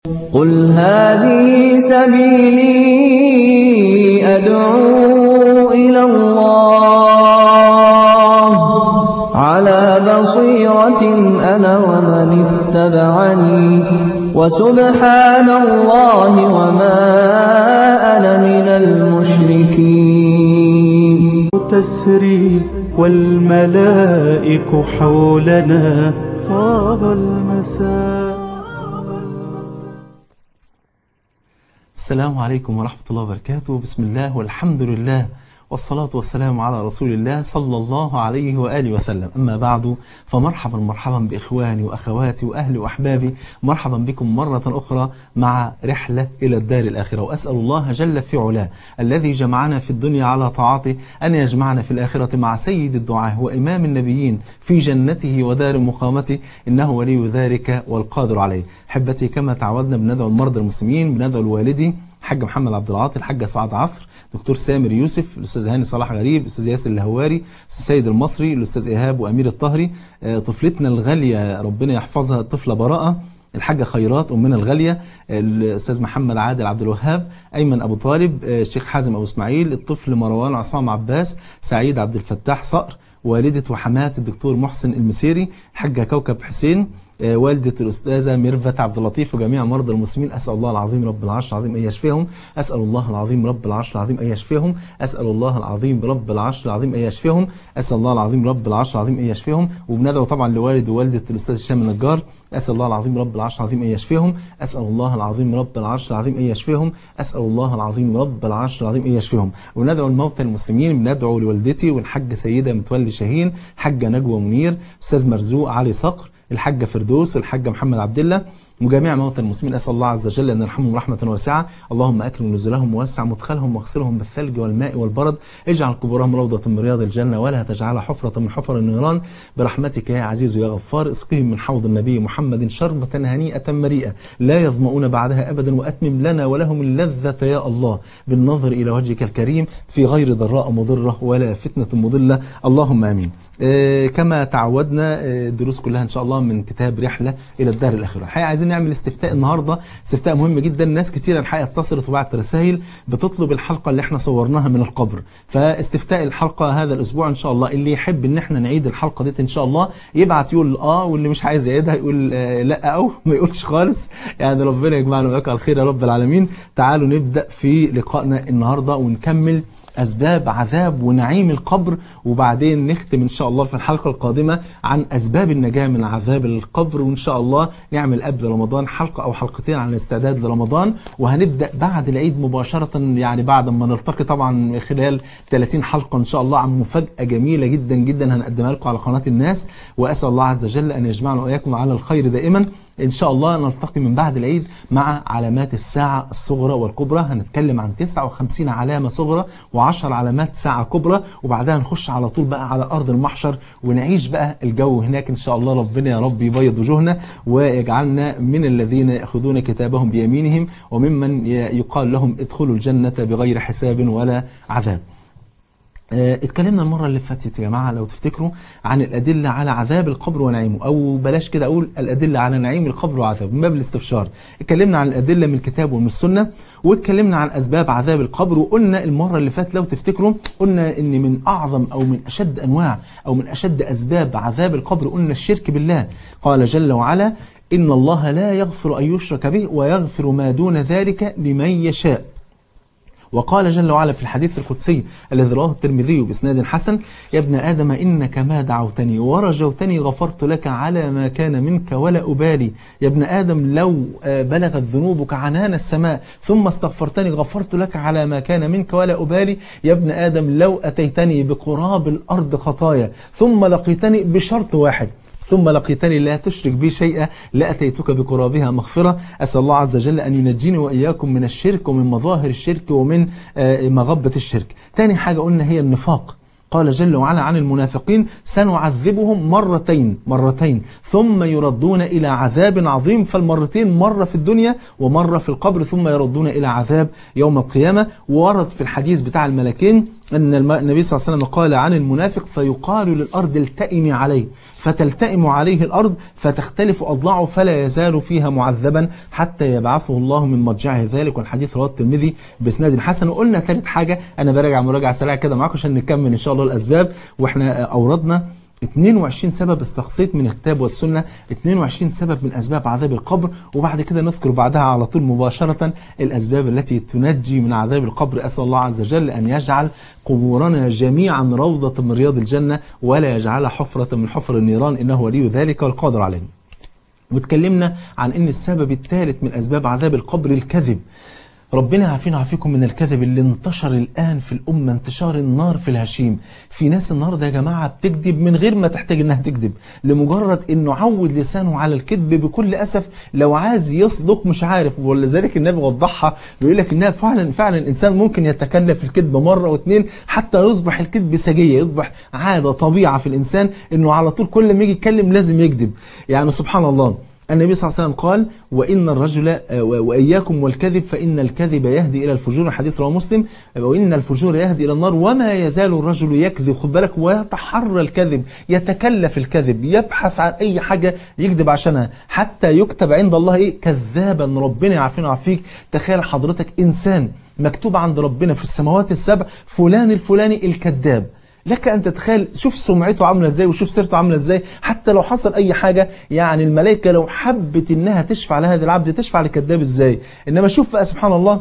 قل هذه سبيلي أدعو إلى الله على بصيرة أنا ومن اتبعني وسبحان الله وما أنا من المشركين تسري والملائك حولنا طاب المساء السلام عليكم ورحمة الله وبركاته بسم الله والحمد لله والصلاة والسلام على رسول الله صلى الله عليه وآله وسلم أما بعد فمرحبا مرحبا بإخواني وأخواتي وأهلي وأحبابي مرحبا بكم مرة أخرى مع رحلة إلى الدار الآخرة وأسأل الله جل في علاه الذي جمعنا في الدنيا على طاعته أن يجمعنا في الآخرة مع سيد الدعاة وإمام النبيين في جنته ودار مقامته إنه ولي ذلك والقادر عليه حبتي كما تعودنا بندعو المرضى المسلمين بندعو الوالدي الحاج محمد عبد العاطي الحاج سعاد عفر دكتور سامر يوسف الاستاذ هاني صلاح غريب الاستاذ ياسر الهواري الاستاذ سيد المصري الاستاذ ايهاب وامير الطهري آه، طفلتنا الغاليه ربنا يحفظها طفله براءه الحاجة خيرات أمنا الغالية الأستاذ محمد عادل عبد الوهاب أيمن أبو طالب آه، الشيخ حازم أبو إسماعيل الطفل مروان عصام عباس سعيد عبد الفتاح صقر والدة وحماة الدكتور محسن المسيري الحاجة كوكب حسين آه، والدة الأستاذة ميرفت عبد اللطيف وجميع مرضى المسلمين أسأل الله العظيم رب العرش العظيم أن يشفيهم أسأل الله العظيم رب العرش العظيم أن يشفيهم أسأل الله العظيم رب العرش العظيم أن يشفيهم أسأل الله العظيم رب العرش العظيم أن يشفيهم وبندعو طبعا لوالد ووالدة الأستاذ هشام النجار أسأل الله العظيم رب العرش العظيم أن يشفيهم أسأل الله العظيم رب العرش العظيم أن يشفيهم أسأل الله العظيم رب العرش العظيم أن يشفيهم وندعو الموتى المسلمين بندعو لوالدتي والحاجة سيدة متولي شاهين حاجة نجوى منير أستاذ مرزوق علي صقر الحاجة فردوس والحاجة محمد عبد الله وجميع موتى المسلمين أسأل الله عز وجل أن يرحمهم رحمة واسعة اللهم أكرم نزلهم ووسع مدخلهم واغسلهم بالثلج والماء والبرد اجعل قبورهم روضة من رياض الجنة ولا تجعلها حفرة من حفر النيران برحمتك يا عزيز يا غفار اسقهم من حوض النبي محمد شربة هنيئة مريئة لا يظمؤون بعدها أبدا وأتمم لنا ولهم اللذة يا الله بالنظر إلى وجهك الكريم في غير ضراء مضرة ولا فتنة مضلة اللهم آمين آه، كما تعودنا آه، الدروس كلها ان شاء الله من كتاب رحله الى الدار الاخره الحقيقه عايزين نعمل استفتاء النهارده استفتاء مهم جدا ناس كتير الحقيقه اتصلت وبعت رسائل بتطلب الحلقه اللي احنا صورناها من القبر فاستفتاء الحلقه هذا الاسبوع ان شاء الله اللي يحب ان احنا نعيد الحلقه دي ان شاء الله يبعت يقول اه واللي مش عايز يعيدها يقول آه لا او ما يقولش خالص يعني ربنا يجمعنا وياك على الخير يا رب العالمين تعالوا نبدا في لقائنا النهارده ونكمل أسباب عذاب ونعيم القبر وبعدين نختم إن شاء الله في الحلقة القادمة عن أسباب النجاة من عذاب القبر وإن شاء الله نعمل قبل رمضان حلقة أو حلقتين عن الاستعداد لرمضان وهنبدأ بعد العيد مباشرة يعني بعد ما نلتقي طبعا خلال 30 حلقة إن شاء الله عن مفاجأة جميلة جدا جدا هنقدمها لكم على قناة الناس وأسأل الله عز وجل أن يجمعنا وإياكم على الخير دائما إن شاء الله نلتقي من بعد العيد مع علامات الساعة الصغرى والكبرى هنتكلم عن 59 علامة صغرى و10 علامات ساعة كبرى وبعدها نخش على طول بقى على أرض المحشر ونعيش بقى الجو هناك إن شاء الله ربنا يا رب يبيض وجوهنا ويجعلنا من الذين يأخذون كتابهم بيمينهم وممن يقال لهم ادخلوا الجنة بغير حساب ولا عذاب آه، اتكلمنا المرة اللي فاتت يا جماعة لو تفتكروا عن الأدلة على عذاب القبر ونعيمه أو بلاش كده أقول الأدلة على نعيم القبر وعذابه من باب الاستبشار اتكلمنا عن الأدلة من الكتاب ومن السنة واتكلمنا عن أسباب عذاب القبر وقلنا المرة اللي فاتت لو تفتكروا قلنا إن من أعظم أو من أشد أنواع أو من أشد أسباب عذاب القبر قلنا الشرك بالله قال جل وعلا إن الله لا يغفر أن يشرك به ويغفر ما دون ذلك لمن يشاء وقال جل وعلا في الحديث القدسي الذي رواه الترمذي باسناد حسن يا ابن ادم انك ما دعوتني ورجوتني غفرت لك على ما كان منك ولا ابالي يا ابن ادم لو آه، بلغت ذنوبك عنان السماء ثم استغفرتني غفرت لك على ما كان منك ولا ابالي يا ابن ادم لو اتيتني بقراب الارض خطايا ثم لقيتني بشرط واحد ثم لقيتني لا تشرك بي شيئا لأتيتك بقرابها مغفرة أسأل الله عز وجل أن ينجيني وإياكم من الشرك ومن مظاهر الشرك ومن آه، مغبة الشرك تاني حاجة قلنا هي النفاق قال جل وعلا عن المنافقين سنعذبهم مرتين مرتين ثم يردون إلى عذاب عظيم فالمرتين مرة في الدنيا ومرة في القبر ثم يردون إلى عذاب يوم القيامة وورد في الحديث بتاع الملكين أن الم- النبي صلى الله عليه وسلم قال عن المنافق فيقال للأرض التئمي عليه فتلتئم عليه الأرض فتختلف أضلاعه فلا يزال فيها معذبا حتى يبعثه الله من مضجعه ذلك والحديث رواه الترمذي بإسناد حسن وقلنا ثالث حاجة أنا براجع مراجعة سريعة كده معاكم عشان نكمل إن شاء الله الأسباب وإحنا آه، أوردنا 22 سبب استقصيت من الكتاب والسنة 22 سبب من أسباب عذاب القبر وبعد كده نذكر بعدها على طول مباشرة الأسباب التي تنجي من عذاب القبر أسأل الله عز وجل أن يجعل قبورنا جميعا روضة من رياض الجنة ولا يجعلها حفرة من حفر النيران إنه ولي ذلك والقادر عليه واتكلمنا عن ان السبب الثالث من اسباب عذاب القبر الكذب ربنا يعافينا ويعافيكم من الكذب اللي انتشر الان في الامه انتشار النار في الهشيم في ناس النهارده يا جماعه بتكذب من غير ما تحتاج انها تكذب لمجرد انه عود لسانه على الكذب بكل اسف لو عايز يصدق مش عارف ولذلك النبي وضحها بيقول لك انها فعلا فعلا الانسان ممكن يتكلم في الكذب مره واثنين حتى يصبح الكذب سجيه يصبح عاده طبيعه في الانسان انه على طول كل ما يجي يتكلم لازم يكذب يعني سبحان الله النبي صلى الله عليه وسلم قال وإن الرجل آه، و- وإياكم والكذب فإن الكذب يهدي إلى الفجور الحديث رواه مسلم وإن الفجور يهدي إلى النار وما يزال الرجل يكذب خد بالك ويتحرى الكذب يتكلف الكذب يبحث عن أي حاجة يكذب عشانها حتى يكتب عند الله إيه كذابا ربنا يعافينا ويعافيك تخيل حضرتك إنسان مكتوب عند ربنا في السماوات السبع فلان الفلاني الكذاب لك ان تتخيل شوف سمعته عامله ازاي وشوف سيرته عامله ازاي حتى لو حصل اي حاجه يعني الملائكه لو حبت انها تشفع لهذا العبد تشفع لكذاب ازاي انما شوف بقى سبحان الله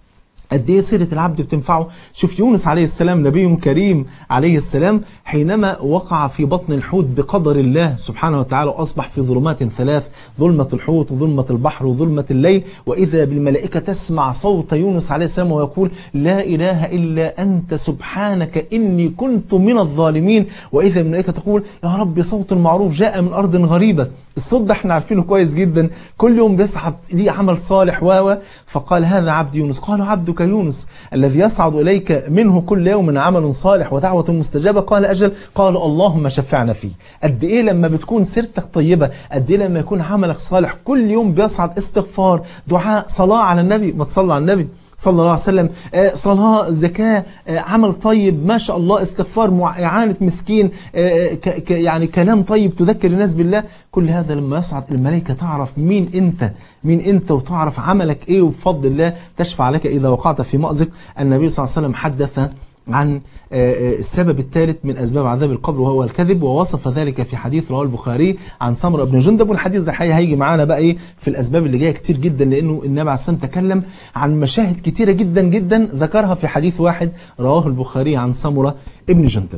قد ايه سيره العبد بتنفعه شوف يونس عليه السلام نبي كريم عليه السلام حينما وقع في بطن الحوت بقدر الله سبحانه وتعالى واصبح في ظلمات ثلاث ظلمه الحوت وظلمه البحر وظلمه الليل واذا بالملائكه تسمع صوت يونس عليه السلام ويقول لا اله الا انت سبحانك اني كنت من الظالمين واذا الملائكه تقول يا رب صوت المعروف جاء من ارض غريبه الصوت ده احنا عارفينه كويس جدا كل يوم بيصعد ليه عمل صالح و فقال هذا عبد يونس قالوا عبدك يونس الذي يصعد اليك منه كل يوم عمل صالح ودعوه مستجابه قال اجل قال اللهم شفعنا فيه قد ايه لما بتكون سيرتك طيبه قد ايه لما يكون عملك صالح كل يوم بيصعد استغفار دعاء صلاه على النبي ما تصلى على النبي صلى الله عليه وسلم آه، صلاة زكاة آه، عمل طيب ما شاء الله استغفار مع- إعانة مسكين آه، ك- ك- يعني كلام طيب تذكر الناس بالله كل هذا لما يصعد الملائكة تعرف مين أنت مين أنت وتعرف عملك إيه وبفضل الله تشفع لك إذا وقعت في مأزق النبي صلى الله عليه وسلم حدث عن آه، آه، السبب الثالث من أسباب عذاب القبر وهو الكذب ووصف ذلك في حديث رواه البخاري عن سمرة بن جندب والحديث ده الحقيقة هيجي معانا بقى إيه في الأسباب اللي جاية كتير جدا لأنه النبي عليه الصلاة والسلام تكلم عن مشاهد كتيرة جدا جدا ذكرها في حديث واحد رواه البخاري عن سمرة ابن جندب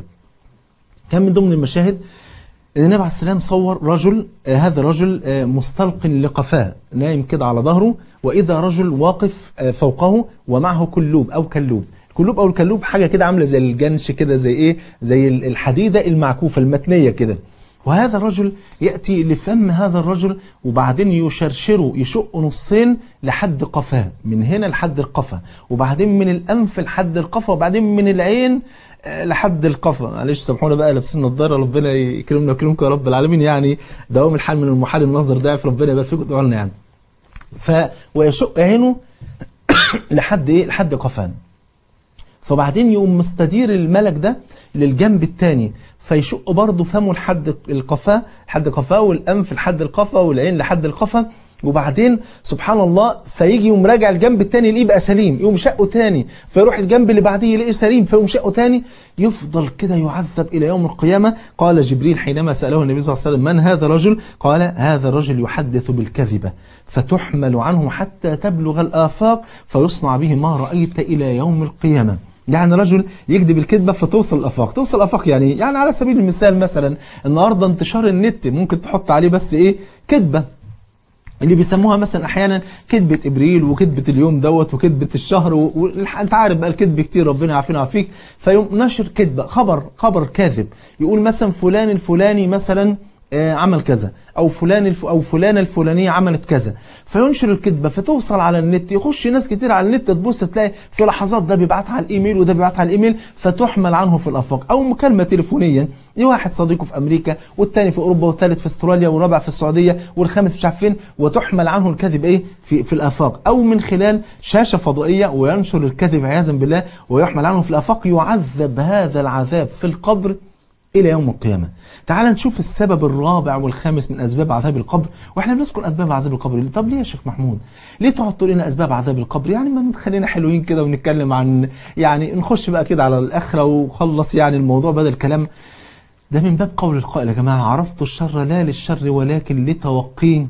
كان من ضمن المشاهد ان النبي عليه السلام صور رجل آه هذا رجل آه مستلق لقفاه نايم كده على ظهره واذا رجل واقف آه فوقه ومعه كلوب او كلوب الكلوب او الكلوب حاجه كده عامله زي الجنش كده زي ايه زي ال- الحديده المعكوفه المتنيه كده وهذا الرجل ياتي لفم هذا الرجل وبعدين يشرشره يشق نصين لحد قفاه من هنا لحد القفا وبعدين من الانف لحد القفا وبعدين من العين آه، لحد القفا معلش سامحونا بقى لابسين نظاره ربنا يكرمنا ويكرمكم يا رب العالمين يعني دوام الحال من المحال النظر ضعف ربنا يبارك فيكم ادعوا لنا يعني ف ويشق عينه لحد ايه لحد قفاه فبعدين يقوم مستدير الملك ده للجنب الثاني فيشق برضه فمه لحد القفاه لحد قفاه والانف لحد القفا والعين لحد القفا وبعدين سبحان الله فيجي يقوم راجع الجنب الثاني يلاقيه بقى سليم يقوم شقه ثاني فيروح الجنب اللي بعديه يلاقيه سليم فيقوم شقه ثاني يفضل كده يعذب الى يوم القيامه قال جبريل حينما ساله النبي صلى الله عليه وسلم من هذا الرجل قال هذا الرجل يحدث بالكذبه فتحمل عنه حتى تبلغ الافاق فيصنع به ما رايت الى يوم القيامه يعني رجل يكذب الكذبه فتوصل الافاق توصل الافاق يعني يعني على سبيل المثال مثلا النهارده انتشار النت ممكن تحط عليه بس ايه كذبه اللي بيسموها مثلا احيانا كذبه ابريل وكذبه اليوم دوت وكذبه الشهر و... و... انت عارف بقى الكذب كتير ربنا يعافينا ويعافيك فيقوم نشر كذبه خبر خبر كاذب يقول مثلا فلان الفلاني مثلا آه، عمل كذا او فلان الف او فلانه الفلانيه عملت كذا فينشر الكذبه فتوصل على النت يخش ناس كتير على النت تبص تلاقي في لحظات ده بيبعتها على الايميل وده بيبعتها على الايميل فتحمل عنه في الافاق او مكالمه تليفونيه لواحد صديقه في امريكا والثاني في اوروبا والثالث في استراليا والرابع في السعوديه والخامس مش عارف فين وتحمل عنه الكذب ايه في في الافاق او من خلال شاشه فضائيه وينشر الكذب عياذا بالله ويحمل عنه في الافاق يعذب هذا العذاب في القبر الى يوم القيامه تعال نشوف السبب الرابع والخامس من اسباب عذاب القبر واحنا بنذكر اسباب عذاب القبر ليه؟ طب ليه يا شيخ محمود ليه تقعد تقول لنا اسباب عذاب القبر يعني ما نخلينا حلوين كده ونتكلم عن يعني نخش بقى كده على الاخره وخلص يعني الموضوع بدل الكلام ده من باب قول القائل يا جماعه عرفت الشر لا للشر ولكن لتوقيه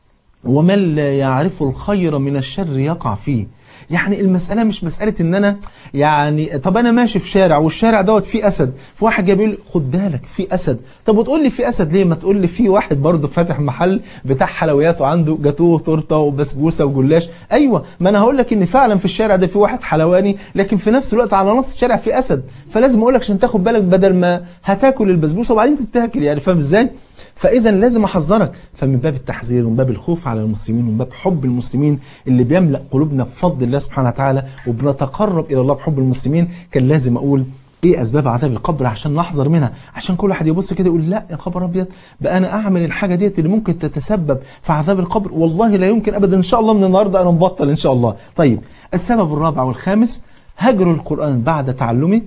ومن لا يعرف الخير من الشر يقع فيه يعني المسألة مش مسألة ان انا يعني طب انا ماشي في شارع والشارع دوت فيه اسد فواحد جاي بيقول لي خد بالك في اسد طب وتقول لي في اسد ليه ما تقول لي في واحد برضه فاتح محل بتاع حلويات وعنده جاتوه وتورته وبسبوسه وجلاش ايوه ما انا هقول لك ان فعلا في الشارع ده في واحد حلواني لكن في نفس الوقت على نص الشارع في اسد فلازم اقول لك عشان تاخد بالك بدل ما هتاكل البسبوسه وبعدين تتاكل يعني فاهم ازاي فاذا لازم احذرك فمن باب التحذير ومن باب الخوف على المسلمين ومن باب حب المسلمين اللي بيملا قلوبنا بفضل الله سبحانه وتعالى وبنتقرب الى الله بحب المسلمين كان لازم اقول ايه اسباب عذاب القبر عشان نحذر منها عشان كل واحد يبص كده يقول لا يا خبر ابيض بقى انا اعمل الحاجه ديت اللي ممكن تتسبب في عذاب القبر والله لا يمكن ابدا ان شاء الله من النهارده انا مبطل ان شاء الله طيب السبب الرابع والخامس هجر القران بعد تعلمه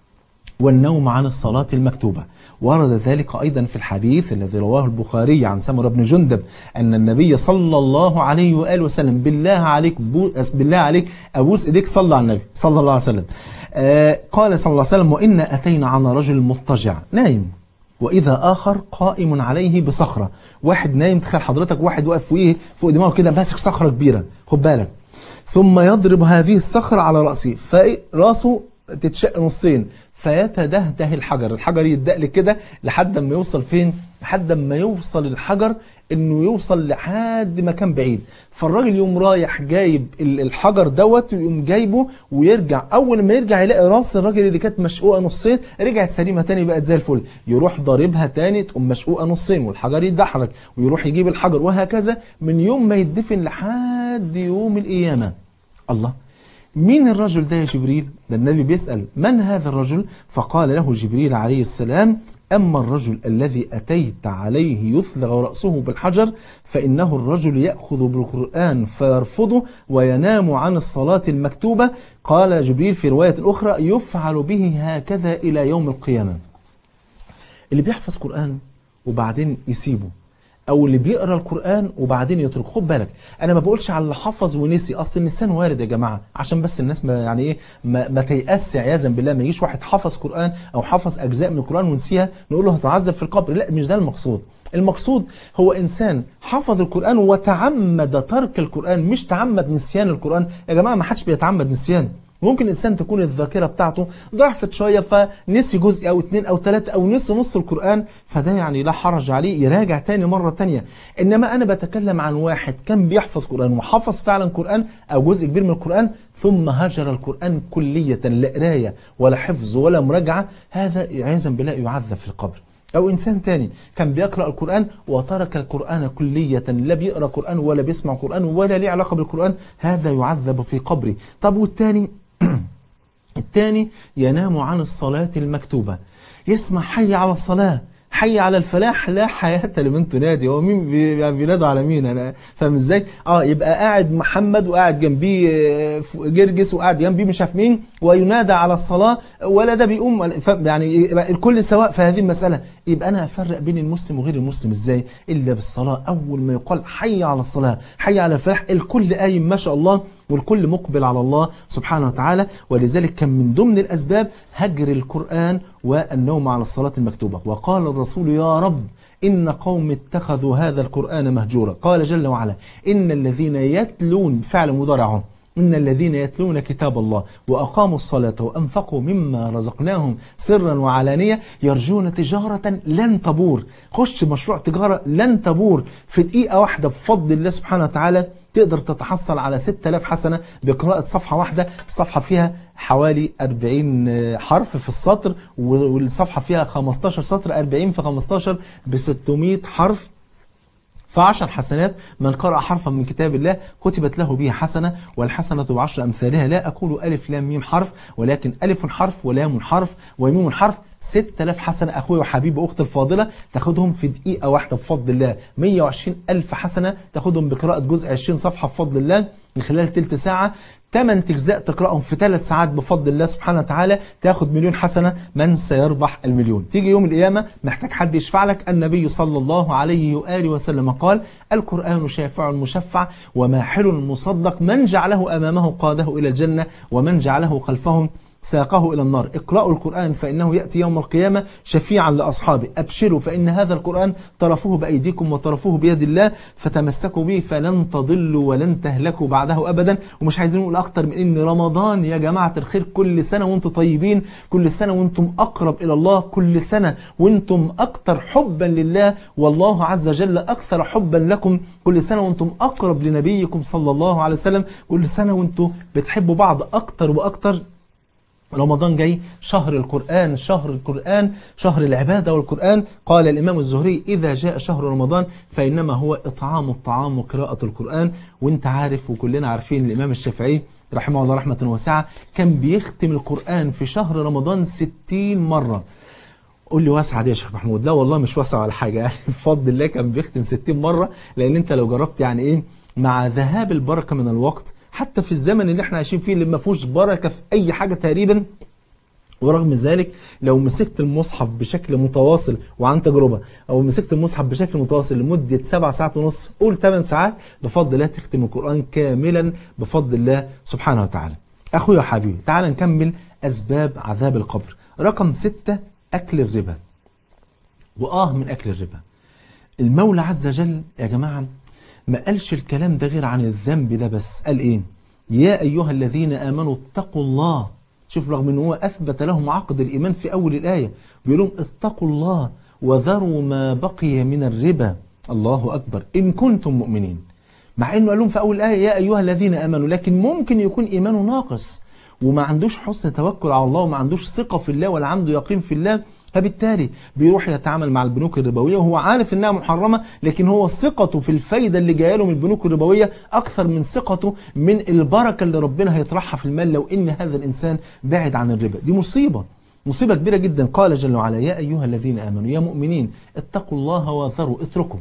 والنوم عن الصلاة المكتوبة ورد ذلك أيضا في الحديث الذي رواه البخاري عن سمر بن جندب أن النبي صلى الله عليه وآله وسلم بالله عليك بو بالله عليك أبوس إيديك صلى على النبي صلى الله عليه وسلم آه قال صلى الله عليه وسلم وإنا أتينا على رجل مضطجع نايم وإذا آخر قائم عليه بصخرة واحد نايم تخيل حضرتك واحد واقف فوقيه فوق دماغه كده ماسك صخرة كبيرة خد بالك ثم يضرب هذه الصخرة على رأسه فراسه تتشق نصين فيتدهده الحجر الحجر يدقلك كده لحد ما يوصل فين لحد ما يوصل الحجر انه يوصل لحد مكان بعيد فالراجل يقوم رايح جايب ال- الحجر دوت ويقوم جايبه ويرجع اول ما يرجع يلاقي راس الراجل اللي كانت مشقوقه نصين رجعت سليمه تاني بقت زي الفل يروح ضاربها تاني تقوم مشقوقه نصين والحجر يتدحرج ويروح يجيب الحجر وهكذا من يوم ما يدفن لحد يوم القيامه الله مين الرجل ده يا جبريل ده النبي بيسأل من هذا الرجل فقال له جبريل عليه السلام أما الرجل الذي أتيت عليه يثلغ رأسه بالحجر فإنه الرجل يأخذ بالقرآن فيرفضه وينام عن الصلاة المكتوبة قال جبريل في رواية أخرى يفعل به هكذا إلى يوم القيامة اللي بيحفظ قرآن وبعدين يسيبه او اللي بيقرا القران وبعدين يترك خد بالك انا ما بقولش على اللي حفظ ونسي اصل النسيان وارد يا جماعه عشان بس الناس ما يعني ايه ما, ما تيأس عياذا بالله ما يجيش واحد حفظ قران او حفظ اجزاء من القران ونسيها نقول له هتعذب في القبر لا مش ده المقصود المقصود هو انسان حفظ القران وتعمد ترك القران مش تعمد نسيان القران يا جماعه ما حدش بيتعمد نسيان ممكن الانسان تكون الذاكره بتاعته ضعفت شويه فنسي جزء او اتنين او تلاته او نسي نص القران فده يعني لا حرج عليه يراجع تاني مره تانيه انما انا بتكلم عن واحد كان بيحفظ قران وحفظ فعلا قران او جزء كبير من القران ثم هجر القران كليه لا قرايه ولا حفظ ولا مراجعه هذا عياذا بالله يعذب في القبر أو إنسان تاني كان بيقرأ القرآن وترك القرآن كلية لا بيقرأ قرآن ولا بيسمع قرآن ولا ليه علاقة بالقرآن هذا يعذب في قبره طب والتاني الثاني ينام عن الصلاة المكتوبة يسمع حي على الصلاة حي على الفلاح لا حياة لمن تنادي هو مين بي- يعني بينادوا على مين انا فاهم ازاي اه يبقى قاعد محمد وقاعد جنبيه آه، ف- جرجس وقاعد جنبيه مش عارف مين وينادى على الصلاة ولا ده بيقوم ولا- ف- يعني يبقى الكل سواء في هذه المسألة يبقى انا افرق بين المسلم وغير المسلم ازاي الا بالصلاة اول ما يقال حي على الصلاة حي على الفلاح الكل قايم ما شاء الله والكل مقبل على الله سبحانه وتعالى ولذلك كان من ضمن الأسباب هجر القرآن والنوم على الصلاة المكتوبة وقال الرسول يا رب إن قوم اتخذوا هذا القرآن مهجورا قال جل وعلا إن الذين يتلون فعل مضارع إن الذين يتلون كتاب الله وأقاموا الصلاة وأنفقوا مما رزقناهم سرا وعلانية يرجون تجارة لن تبور خش مشروع تجارة لن تبور في دقيقة واحدة بفضل الله سبحانه وتعالى تقدر تتحصل على 6000 حسنة بقراءة صفحة واحدة الصفحة فيها حوالي 40 حرف في السطر والصفحة فيها 15 سطر 40 في 15 ب 600 حرف فعشر حسنات من قرأ حرفا من كتاب الله كتبت له به حسنة والحسنة بعشر أمثالها لا أقول ألف لام ميم حرف ولكن ألف حرف ولام حرف وميم حرف 6000 حسنة أخوي وحبيبي وأختي الفاضلة تاخدهم في دقيقة واحدة بفضل الله 120 ألف حسنة تاخدهم بقراءة جزء 20 صفحة بفضل الله من خلال تلت ساعة 8 أجزاء تقرأهم في 3 ساعات بفضل الله سبحانه وتعالى تاخد مليون حسنة من سيربح المليون تيجي يوم القيامة محتاج حد يشفع لك النبي صلى الله عليه وآله وسلم قال القرآن شافع مشفع وماحل مصدق من جعله أمامه قاده إلى الجنة ومن جعله خلفهم ساقه إلى النار اقرأوا القرآن فإنه يأتي يوم القيامة شفيعا لأصحابه أبشروا فإن هذا القرآن طرفوه بأيديكم وطرفوه بيد الله فتمسكوا به فلن تضلوا ولن تهلكوا بعده أبدا ومش عايزين نقول أكتر من إن رمضان يا جماعة الخير كل سنة وانتم طيبين كل سنة وانتم أقرب إلى الله كل سنة وانتم أكتر حبا لله والله عز وجل أكثر حبا لكم كل سنة وانتم أقرب لنبيكم صلى الله عليه وسلم كل سنة وانتم بتحبوا بعض أكتر وأكتر رمضان جاي شهر القرآن شهر القرآن شهر العبادة والقرآن قال الإمام الزهري إذا جاء شهر رمضان فإنما هو إطعام الطعام وقراءة القرآن وانت عارف وكلنا عارفين الإمام الشافعي رحمه الله رحمة واسعة كان بيختم القرآن في شهر رمضان ستين مرة قول لي واسعة دي يا شيخ محمود لا والله مش واسعة ولا حاجة يعني بفضل الله كان بيختم 60 مرة لأن أنت لو جربت يعني إيه مع ذهاب البركة من الوقت حتى في الزمن اللي احنا عايشين فيه اللي ما فيهوش بركة في أي حاجة تقريبا ورغم ذلك لو مسكت المصحف بشكل متواصل وعن تجربة أو مسكت المصحف بشكل متواصل لمدة سبع ساعات ونص قول 8 ساعات بفضل الله تختم القرآن كاملا بفضل الله سبحانه وتعالى أخويا حبيبي تعال نكمل أسباب عذاب القبر رقم ستة أكل الربا وآه من أكل الربا المولى عز وجل يا جماعة ما قالش الكلام ده غير عن الذنب ده بس قال ايه يا ايها الذين امنوا اتقوا الله شوف رغم ان هو اثبت لهم عقد الايمان في اول الايه بيقول لهم اتقوا الله وذروا ما بقي من الربا الله اكبر ان كنتم مؤمنين مع انه قال لهم في اول الايه يا ايها الذين امنوا لكن ممكن يكون ايمانه ناقص وما عندوش حسن توكل على الله وما عندوش ثقه في الله ولا عنده يقين في الله فبالتالي بيروح يتعامل مع البنوك الربوية وهو عارف انها محرمة لكن هو ثقته في الفايدة اللي جايه له من البنوك الربوية اكثر من ثقته من البركة اللي ربنا هيطرحها في المال لو ان هذا الانسان بعد عن الربا دي مصيبة مصيبة كبيرة جدا قال جل وعلا يا ايها الذين امنوا يا مؤمنين اتقوا الله وذروا اتركوا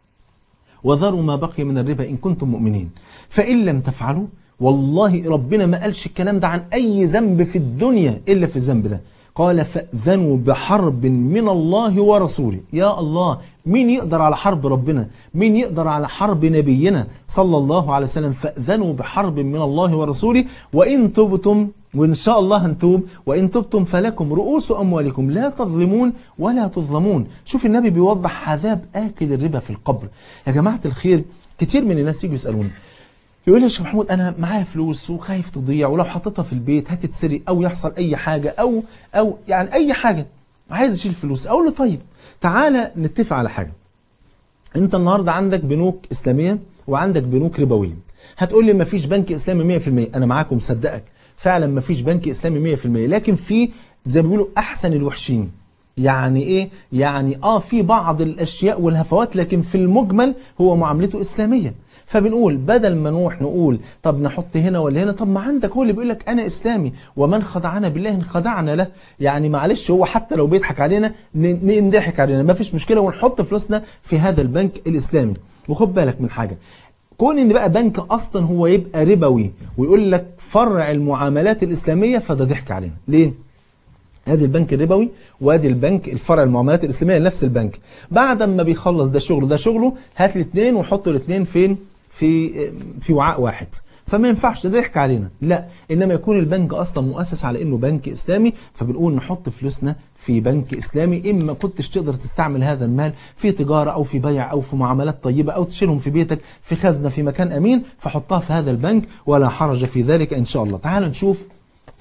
وذروا ما بقي من الربا ان كنتم مؤمنين فان لم تفعلوا والله ربنا ما قالش الكلام ده عن اي ذنب في الدنيا الا في الذنب ده قال فأذنوا بحرب من الله ورسوله يا الله مين يقدر على حرب ربنا مين يقدر على حرب نبينا صلى الله عليه وسلم فأذنوا بحرب من الله ورسوله وإن تبتم وإن شاء الله هنتوب وإن تبتم فلكم رؤوس أموالكم لا تظلمون ولا تظلمون شوف النبي بيوضح عذاب آكل الربا في القبر يا جماعة الخير كتير من الناس يجوا يسألوني يقول لي يا شيخ محمود انا معايا فلوس وخايف تضيع ولو حطيتها في البيت هتتسرق او يحصل اي حاجه او او يعني اي حاجه عايز اشيل فلوس اقول له طيب تعالى نتفق على حاجه انت النهارده عندك بنوك اسلاميه وعندك بنوك ربويه هتقول لي مفيش بنك اسلامي 100% انا معاك ومصدقك فعلا مفيش بنك اسلامي 100% لكن في زي ما بيقولوا احسن الوحشين يعني ايه يعني اه في بعض الاشياء والهفوات لكن في المجمل هو معاملته اسلاميه فبنقول بدل ما نروح نقول طب نحط هنا ولا هنا طب ما عندك هو اللي بيقول لك انا اسلامي ومن خدعنا بالله خدعنا له يعني معلش هو حتى لو بيضحك علينا نضحك علينا ما فيش مشكله ونحط فلوسنا في هذا البنك الاسلامي وخد بالك من حاجه كون ان بقى بنك اصلا هو يبقى ربوي ويقول لك فرع المعاملات الاسلاميه فده ضحك علينا ليه ادي البنك الربوي وادي البنك الفرع المعاملات الاسلاميه لنفس البنك بعد ما بيخلص ده شغله ده شغله هات الاثنين وحط الاثنين فين في في وعاء واحد فما ينفعش ده يضحك علينا لا انما يكون البنك اصلا مؤسس على انه بنك اسلامي فبنقول نحط فلوسنا في بنك اسلامي اما كنتش تقدر تستعمل هذا المال في تجاره او في بيع او في معاملات طيبه او تشيلهم في بيتك في خزنه في مكان امين فحطها في هذا البنك ولا حرج في ذلك ان شاء الله تعال نشوف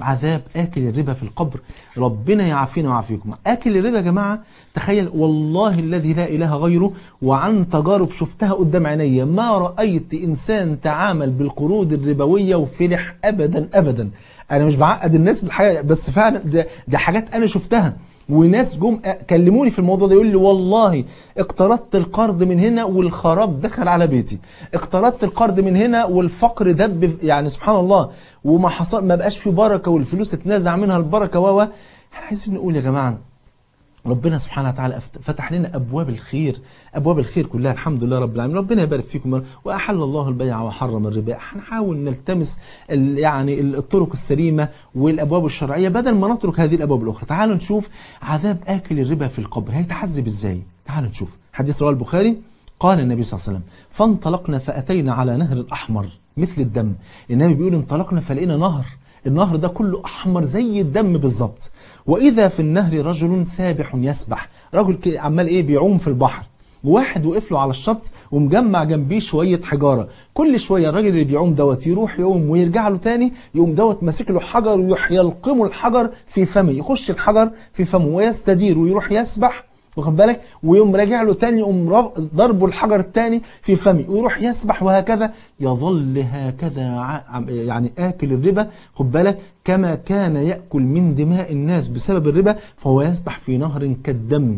عذاب آكل الربا في القبر ربنا يعافينا ويعافيكم آكل الربا يا جماعة تخيل والله الذي لا إله غيره وعن تجارب شفتها قدام عيني ما رأيت إنسان تعامل بالقروض الربوية وفرح أبدا أبدا أنا مش بعقد الناس بالحاجة بس فعلا ده, ده حاجات أنا شفتها وناس جم كلموني في الموضوع ده يقول لي والله اقترضت القرض من هنا والخراب دخل على بيتي اقترضت القرض من هنا والفقر دب يعني سبحان الله وما حصل ما بقاش في بركه والفلوس اتنازع منها البركه و احنا عايزين نقول يا جماعه ربنا سبحانه وتعالى فتح لنا ابواب الخير ابواب الخير كلها الحمد لله رب العالمين ربنا يبارك فيكم واحل الله البيع وحرم الربا هنحاول نلتمس يعني الطرق السليمه والابواب الشرعيه بدل ما نترك هذه الابواب الاخرى تعالوا نشوف عذاب اكل الربا في القبر هيتعذب ازاي تعالوا نشوف حديث رواه البخاري قال النبي صلى الله عليه وسلم فانطلقنا فاتينا على نهر احمر مثل الدم النبي بيقول انطلقنا فلقينا نهر النهر ده كله أحمر زي الدم بالظبط وإذا في النهر رجل سابح يسبح رجل عمال إيه بيعوم في البحر واحد وقف له على الشط ومجمع جنبيه شوية حجارة كل شوية الراجل اللي بيعوم دوت يروح يقوم ويرجع له تاني يقوم دوت ماسك له حجر ويروح يلقمه الحجر في فمه يخش الحجر في فمه ويستدير ويروح يسبح واخد بالك ويقوم راجع له تاني يقوم ضربه الحجر التاني في فمه ويروح يسبح وهكذا يظل هكذا يعني آكل الربا خد بالك كما كان يأكل من دماء الناس بسبب الربا فهو يسبح في نهر كالدم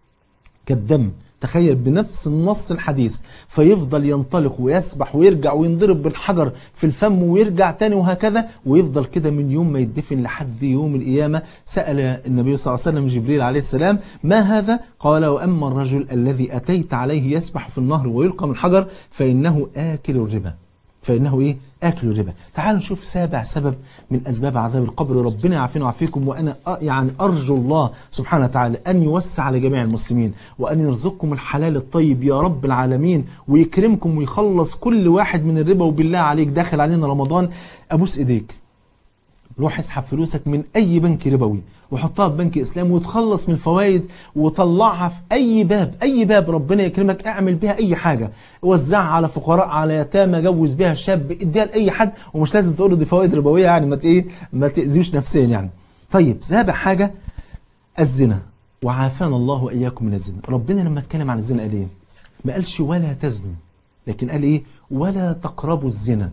كالدم تخيل بنفس النص الحديث فيفضل ينطلق ويسبح ويرجع وينضرب بالحجر في الفم ويرجع تاني وهكذا ويفضل كده من يوم ما يدفن لحد يوم القيامة سأل النبي صلى الله عليه وسلم جبريل عليه السلام ما هذا قال وأما الرجل الذي أتيت عليه يسبح في النهر ويلقى من الحجر فإنه آكل الربا فإنه إيه؟ أكل الربا تعالوا نشوف سابع سبب من أسباب عذاب القبر ربنا يعافينا ويعافيكم وأنا يعني أرجو الله سبحانه وتعالى أن يوسع على جميع المسلمين وأن يرزقكم الحلال الطيب يا رب العالمين ويكرمكم ويخلص كل واحد من الربا وبالله عليك داخل علينا رمضان أبوس إيديك روح اسحب فلوسك من اي بنك ربوي وحطها في بنك اسلامي وتخلص من الفوائد وطلعها في اي باب اي باب ربنا يكرمك اعمل بيها اي حاجه وزعها على فقراء على يتامى جوز بيها شاب اديها لاي حد ومش لازم تقول له دي فوائد ربويه يعني ما ايه ما تاذيش نفسيا يعني طيب سابع حاجه الزنا وعافانا الله واياكم من الزنا ربنا لما اتكلم عن الزنا قال ايه ما قالش ولا تزنوا لكن قال ايه ولا تقربوا الزنا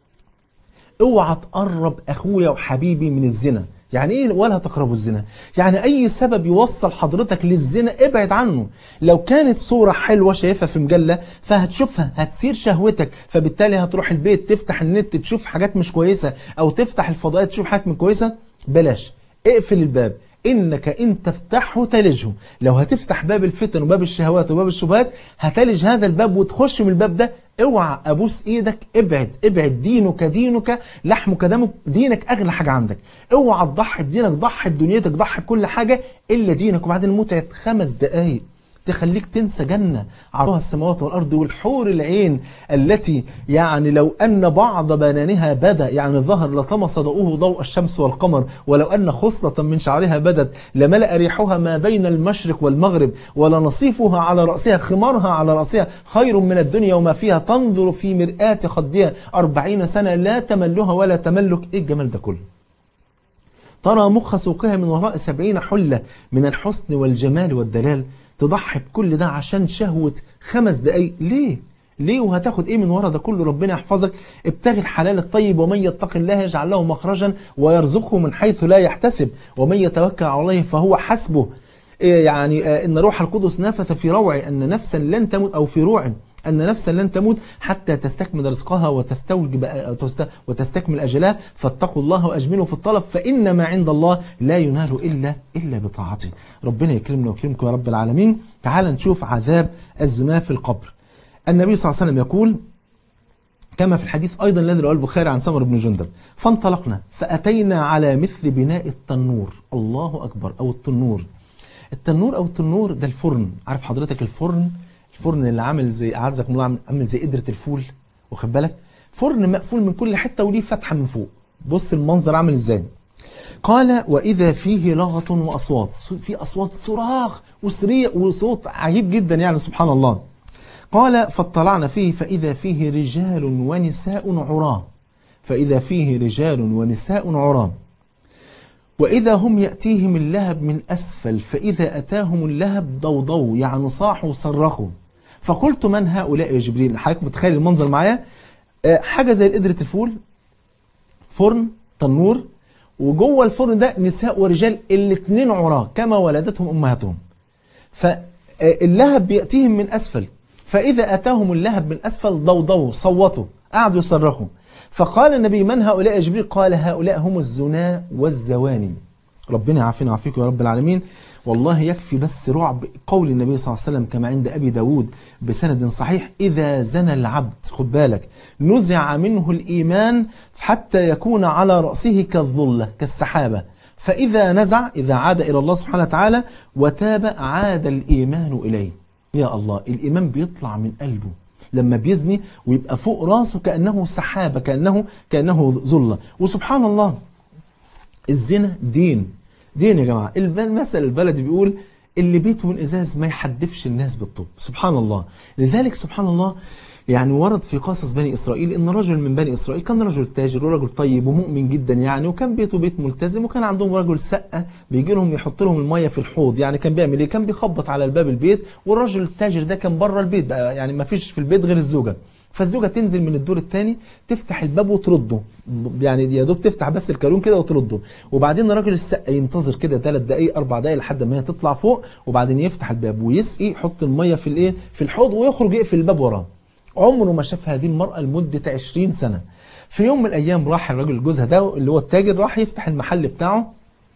اوعى تقرب اخويا وحبيبي من الزنا يعني ايه ولا تقربوا الزنا يعني اي سبب يوصل حضرتك للزنا ابعد عنه لو كانت صورة حلوة شايفها في مجلة فهتشوفها هتثير شهوتك فبالتالي هتروح البيت تفتح النت تشوف حاجات مش كويسة او تفتح الفضائيات تشوف حاجات مش كويسة بلاش اقفل الباب انك ان تفتحه تلجه لو هتفتح باب الفتن وباب الشهوات وباب الشبهات هتلج هذا الباب وتخش من الباب ده اوعى ابوس ايدك ابعد ابعد دينك دينك لحمك دمك دينك اغلى حاجه عندك اوعى تضحي بدينك ضحي بدنيتك ضحي بكل حاجه الا دينك وبعدين متعه خمس دقائق تخليك تنسى جنة عرضها السماوات والأرض والحور العين التي يعني لو أن بعض بنانها بدا يعني ظهر لطمس ضوءه ضوء الشمس والقمر ولو أن خصلة من شعرها بدت لملأ ريحها ما بين المشرق والمغرب ولنصيفها على رأسها خمارها على رأسها خير من الدنيا وما فيها تنظر في مرآة خدها أربعين سنة لا تملها ولا تملك إيه الجمال ده كله ترى مخ سوقها من وراء سبعين حلة من الحسن والجمال والدلال تضحي بكل ده عشان شهوة خمس دقايق ليه؟ ليه وهتاخد ايه من ورا ده كله ربنا يحفظك ابتغي الحلال الطيب ومن يتق الله يجعل له مخرجا ويرزقه من حيث لا يحتسب ومن يتوكل على الله فهو حسبه إيه يعني ان روح القدس نفث في روعي ان نفسا لن تموت او في روع أن نفسا لن تموت حتى تستكمل رزقها وتستوجب وتستكمل أجلها فاتقوا الله وأجملوا في الطلب فإن ما عند الله لا ينال إلا إلا بطاعته ربنا يكرمنا ويكرمكم يا رب العالمين تعال نشوف عذاب الزنا في القبر النبي صلى الله عليه وسلم يقول كما في الحديث أيضا الذي رواه البخاري عن سمر بن جندب فانطلقنا فأتينا على مثل بناء التنور الله أكبر أو التنور التنور أو التنور ده الفرن عارف حضرتك الفرن الفرن اللي عامل زي اعزك الله عامل زي قدره الفول واخد بالك فرن مقفول من كل حته وليه فتحه من فوق بص المنظر عامل ازاي قال واذا فيه لغط واصوات في اصوات صراخ وصريع وصوت عجيب جدا يعني سبحان الله قال فاطلعنا فيه فاذا فيه رجال ونساء عراه فاذا فيه رجال ونساء عراه وإذا هم يأتيهم اللهب من أسفل فإذا أتاهم اللهب ضوضوا يعني صاحوا وصرخوا فقلت من هؤلاء يا جبريل حضرتك متخيل المنظر معايا آه، حاجة زي قدرة الفول فرن تنور وجوه الفرن ده نساء ورجال الاثنين عراة كما ولدتهم أمهاتهم فاللهب بيأتيهم من أسفل فإذا أتاهم اللهب من أسفل ضوضوا صوتوا قعدوا يصرخوا فقال النبي من هؤلاء يا جبريل قال هؤلاء هم الزنا والزواني ربنا يعافينا ويعافيكم يا رب العالمين والله يكفي بس رعب قول النبي صلى الله عليه وسلم كما عند أبي داود بسند صحيح إذا زنى العبد خد بالك نزع منه الإيمان حتى يكون على رأسه كالظلة كالسحابة فإذا نزع إذا عاد إلى الله سبحانه وتعالى وتاب عاد الإيمان إليه يا الله الإيمان بيطلع من قلبه لما بيزني ويبقى فوق راسه كأنه سحابة كأنه كأنه ظلة وسبحان الله الزنا دين دين يا جماعة الب- المثل البلدي بيقول اللي بيته من ازاز ما يحدفش الناس بالطب سبحان الله لذلك سبحان الله يعني ورد في قصص بني اسرائيل ان رجل من بني اسرائيل كان رجل تاجر ورجل طيب ومؤمن جدا يعني وكان بيته بيت ملتزم وكان عندهم رجل سقه بيجي لهم يحط لهم الميه في الحوض يعني كان بيعمل ايه كان بيخبط على الباب البيت والرجل التاجر ده كان بره البيت بقى يعني ما فيش في البيت غير الزوجه فالزوجه تنزل من الدور الثاني تفتح الباب وترده يعني يا دوب تفتح بس الكالون كده وترده وبعدين الراجل السقا ينتظر كده ثلاث دقائق اربع دقائق لحد ما هي تطلع فوق وبعدين يفتح الباب ويسقي يحط الميه في الايه في الحوض ويخرج يقفل الباب وراه عمره ما شاف هذه المرأة لمدة 20 سنة في يوم من الأيام راح الراجل جوزها ده اللي هو التاجر راح يفتح المحل بتاعه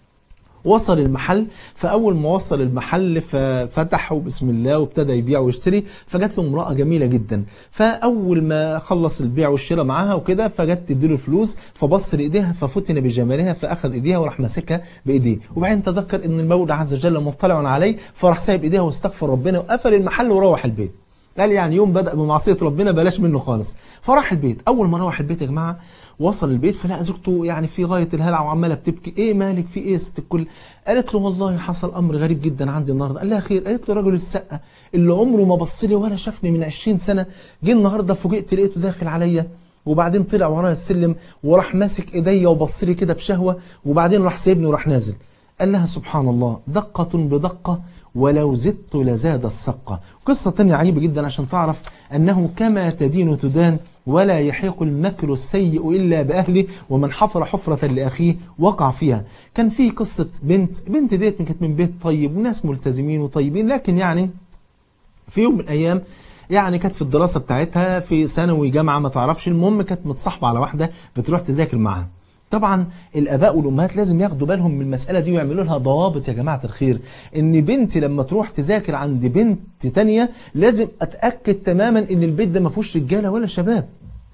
وصل المحل فأول ما وصل المحل ففتحه بسم الله وابتدى يبيع ويشتري فجات له امرأة جميلة جدا فأول ما خلص البيع والشراء معاها وكده فجت تديله فلوس فبص لإيديها ففتن بجمالها فأخذ إيديها وراح ماسكها بإيديه وبعدين تذكر إن المولى عز وجل مطلع عليه فراح سايب إيديها واستغفر ربنا وقفل المحل وروح البيت قال يعني يوم بدأ بمعصية ربنا بلاش منه خالص فراح البيت أول ما روح البيت يا جماعة وصل البيت فلقى زوجته يعني في غاية الهلع وعمالة بتبكي ايه مالك في ايه ست الكل قالت له والله حصل امر غريب جدا عندي النهارده قال لها خير قالت له رجل السقة اللي عمره ما بص لي ولا شافني من 20 سنة جه النهارده فوجئت لقيته داخل عليا وبعدين طلع ورايا السلم وراح ماسك ايديا وبص لي كده بشهوة وبعدين راح سايبني وراح نازل قال لها سبحان الله دقة بدقة ولو زدت لزاد السقة قصة تانية عجيبة جدا عشان تعرف أنه كما تدين تدان ولا يحيق المكر السيء إلا بأهله ومن حفر حفرة لأخيه وقع فيها كان في قصة بنت بنت ديت كانت من بيت طيب وناس ملتزمين وطيبين لكن يعني في يوم من الأيام يعني كانت في الدراسة بتاعتها في ثانوي جامعة ما تعرفش المهم كانت متصاحبة على واحدة بتروح تذاكر معاها طبعا الاباء والامهات لازم ياخدوا بالهم من المساله دي ويعملوا لها ضوابط يا جماعه الخير ان بنتي لما تروح تذاكر عند بنت تانية لازم اتاكد تماما ان البيت ده ما فيهوش رجاله ولا شباب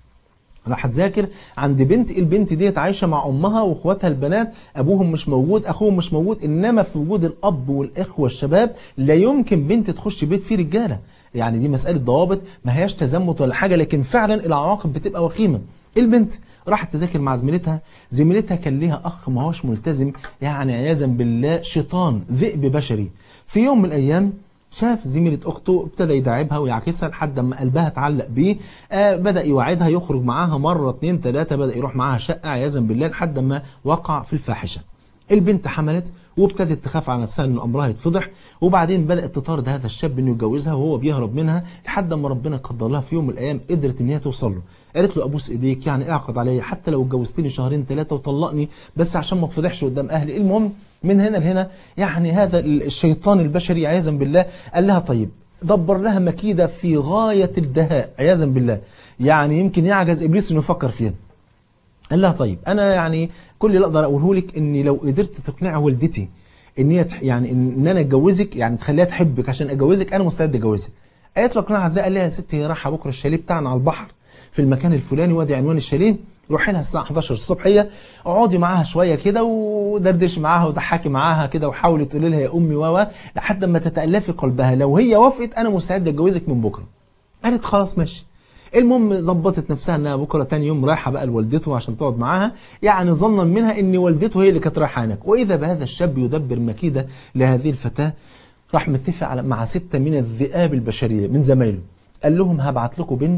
راح تذاكر عند بنت البنت ديت عايشه مع امها واخواتها البنات ابوهم مش موجود اخوهم مش موجود انما في وجود الاب والاخوه الشباب لا يمكن بنت تخش بيت فيه رجاله يعني دي مساله ضوابط ما هياش تزمت ولا حاجه لكن فعلا العواقب بتبقى وخيمه البنت راحت تذاكر مع زميلتها زميلتها كان ليها اخ ما هوش ملتزم يعني عياذا بالله شيطان ذئب بشري في يوم من الايام شاف زميلة أخته ابتدى يداعبها ويعكسها لحد ما قلبها اتعلق بيه آه بدأ يوعدها يخرج معاها مرة اتنين تلاتة بدأ يروح معاها شقة عياذا بالله لحد ما وقع في الفاحشة البنت حملت وابتدت تخاف على نفسها ان امرها يتفضح وبعدين بدات تطارد هذا الشاب انه يتجوزها وهو بيهرب منها لحد ما ربنا قدر لها في يوم من الايام قدرت ان هي توصل له قالت له ابوس ايديك يعني اعقد عليا حتى لو اتجوزتني شهرين ثلاثه وطلقني بس عشان ما اتفضحش قدام اهلي المهم من هنا لهنا يعني هذا الشيطان البشري عياذا بالله قال لها طيب دبر لها مكيده في غايه الدهاء عياذا بالله يعني يمكن يعجز ابليس انه يفكر فيها قال لها طيب انا يعني كل اللي اقدر اقوله لك اني لو قدرت تقنع والدتي ان هي يعني ان انا اتجوزك يعني تخليها تحبك عشان اجوزك انا مستعد اجوزك قالت له اقنعها ازاي قال لها يا ستي هي رايحه بكره الشاليه بتاعنا على البحر في المكان الفلاني وادي عنوان الشاليه روحي لها الساعه 11 الصبح هي اقعدي معاها شويه كده ودردش معاها وضحكي معاها كده وحاولي تقولي لها يا امي و لحد ما تتالفي قلبها لو هي وافقت انا مستعد اتجوزك من بكره قالت خلاص ماشي المهم ظبطت نفسها انها بكره تاني يوم رايحه بقى لوالدته عشان تقعد معاها يعني ظنا منها ان والدته هي اللي كانت رايحه هناك واذا بهذا الشاب يدبر مكيده لهذه الفتاه راح متفق على مع سته من الذئاب البشريه من زمايله قال لهم هبعت لكم بنت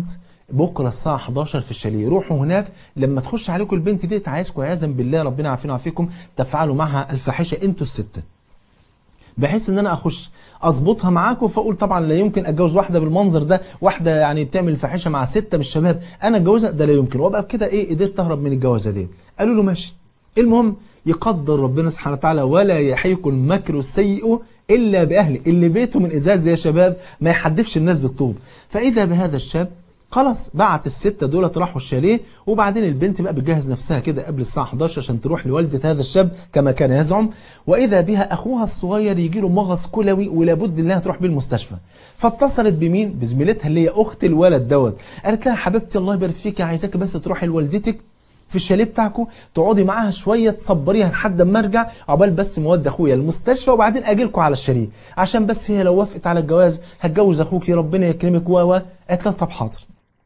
بكره الساعه 11 في الشاليه روحوا هناك لما تخش عليكم البنت دي عايزكم عياذا بالله ربنا يعافينا ويعافيكم تفعلوا معها الفاحشه انتوا السته بحيث ان انا اخش اظبطها معاكم فاقول طبعا لا يمكن اتجوز واحده بالمنظر ده واحده يعني بتعمل الفاحشه مع سته من الشباب انا اتجوزها ده لا يمكن وابقى بكده ايه قدرت اهرب من الجوازه دي قالوا له ماشي المهم يقدر ربنا سبحانه وتعالى ولا يحيق المكر السيء الا باهله اللي بيته من ازاز يا شباب ما يحدفش الناس بالطوب فاذا بهذا الشاب خلاص بعت الستة دولت راحوا الشاليه وبعدين البنت بقى بتجهز نفسها كده قبل الساعة 11 عشان تروح لوالدة هذا الشاب كما كان يزعم وإذا بها أخوها الصغير يجي له مغص كلوي ولابد إنها تروح بيه المستشفى فاتصلت بمين؟ بزميلتها اللي هي أخت الولد دوت قالت لها حبيبتي الله يبارك فيك عايزاك بس تروحي لوالدتك في الشاليه بتاعكم تقعدي معاها شويه تصبريها لحد ما ارجع عقبال بس مودي اخويا المستشفى وبعدين اجي لكم على الشاليه عشان بس هي لو وافقت على الجواز هتجوز اخوك ربنا يكرمك و و قالت لها طب حاضر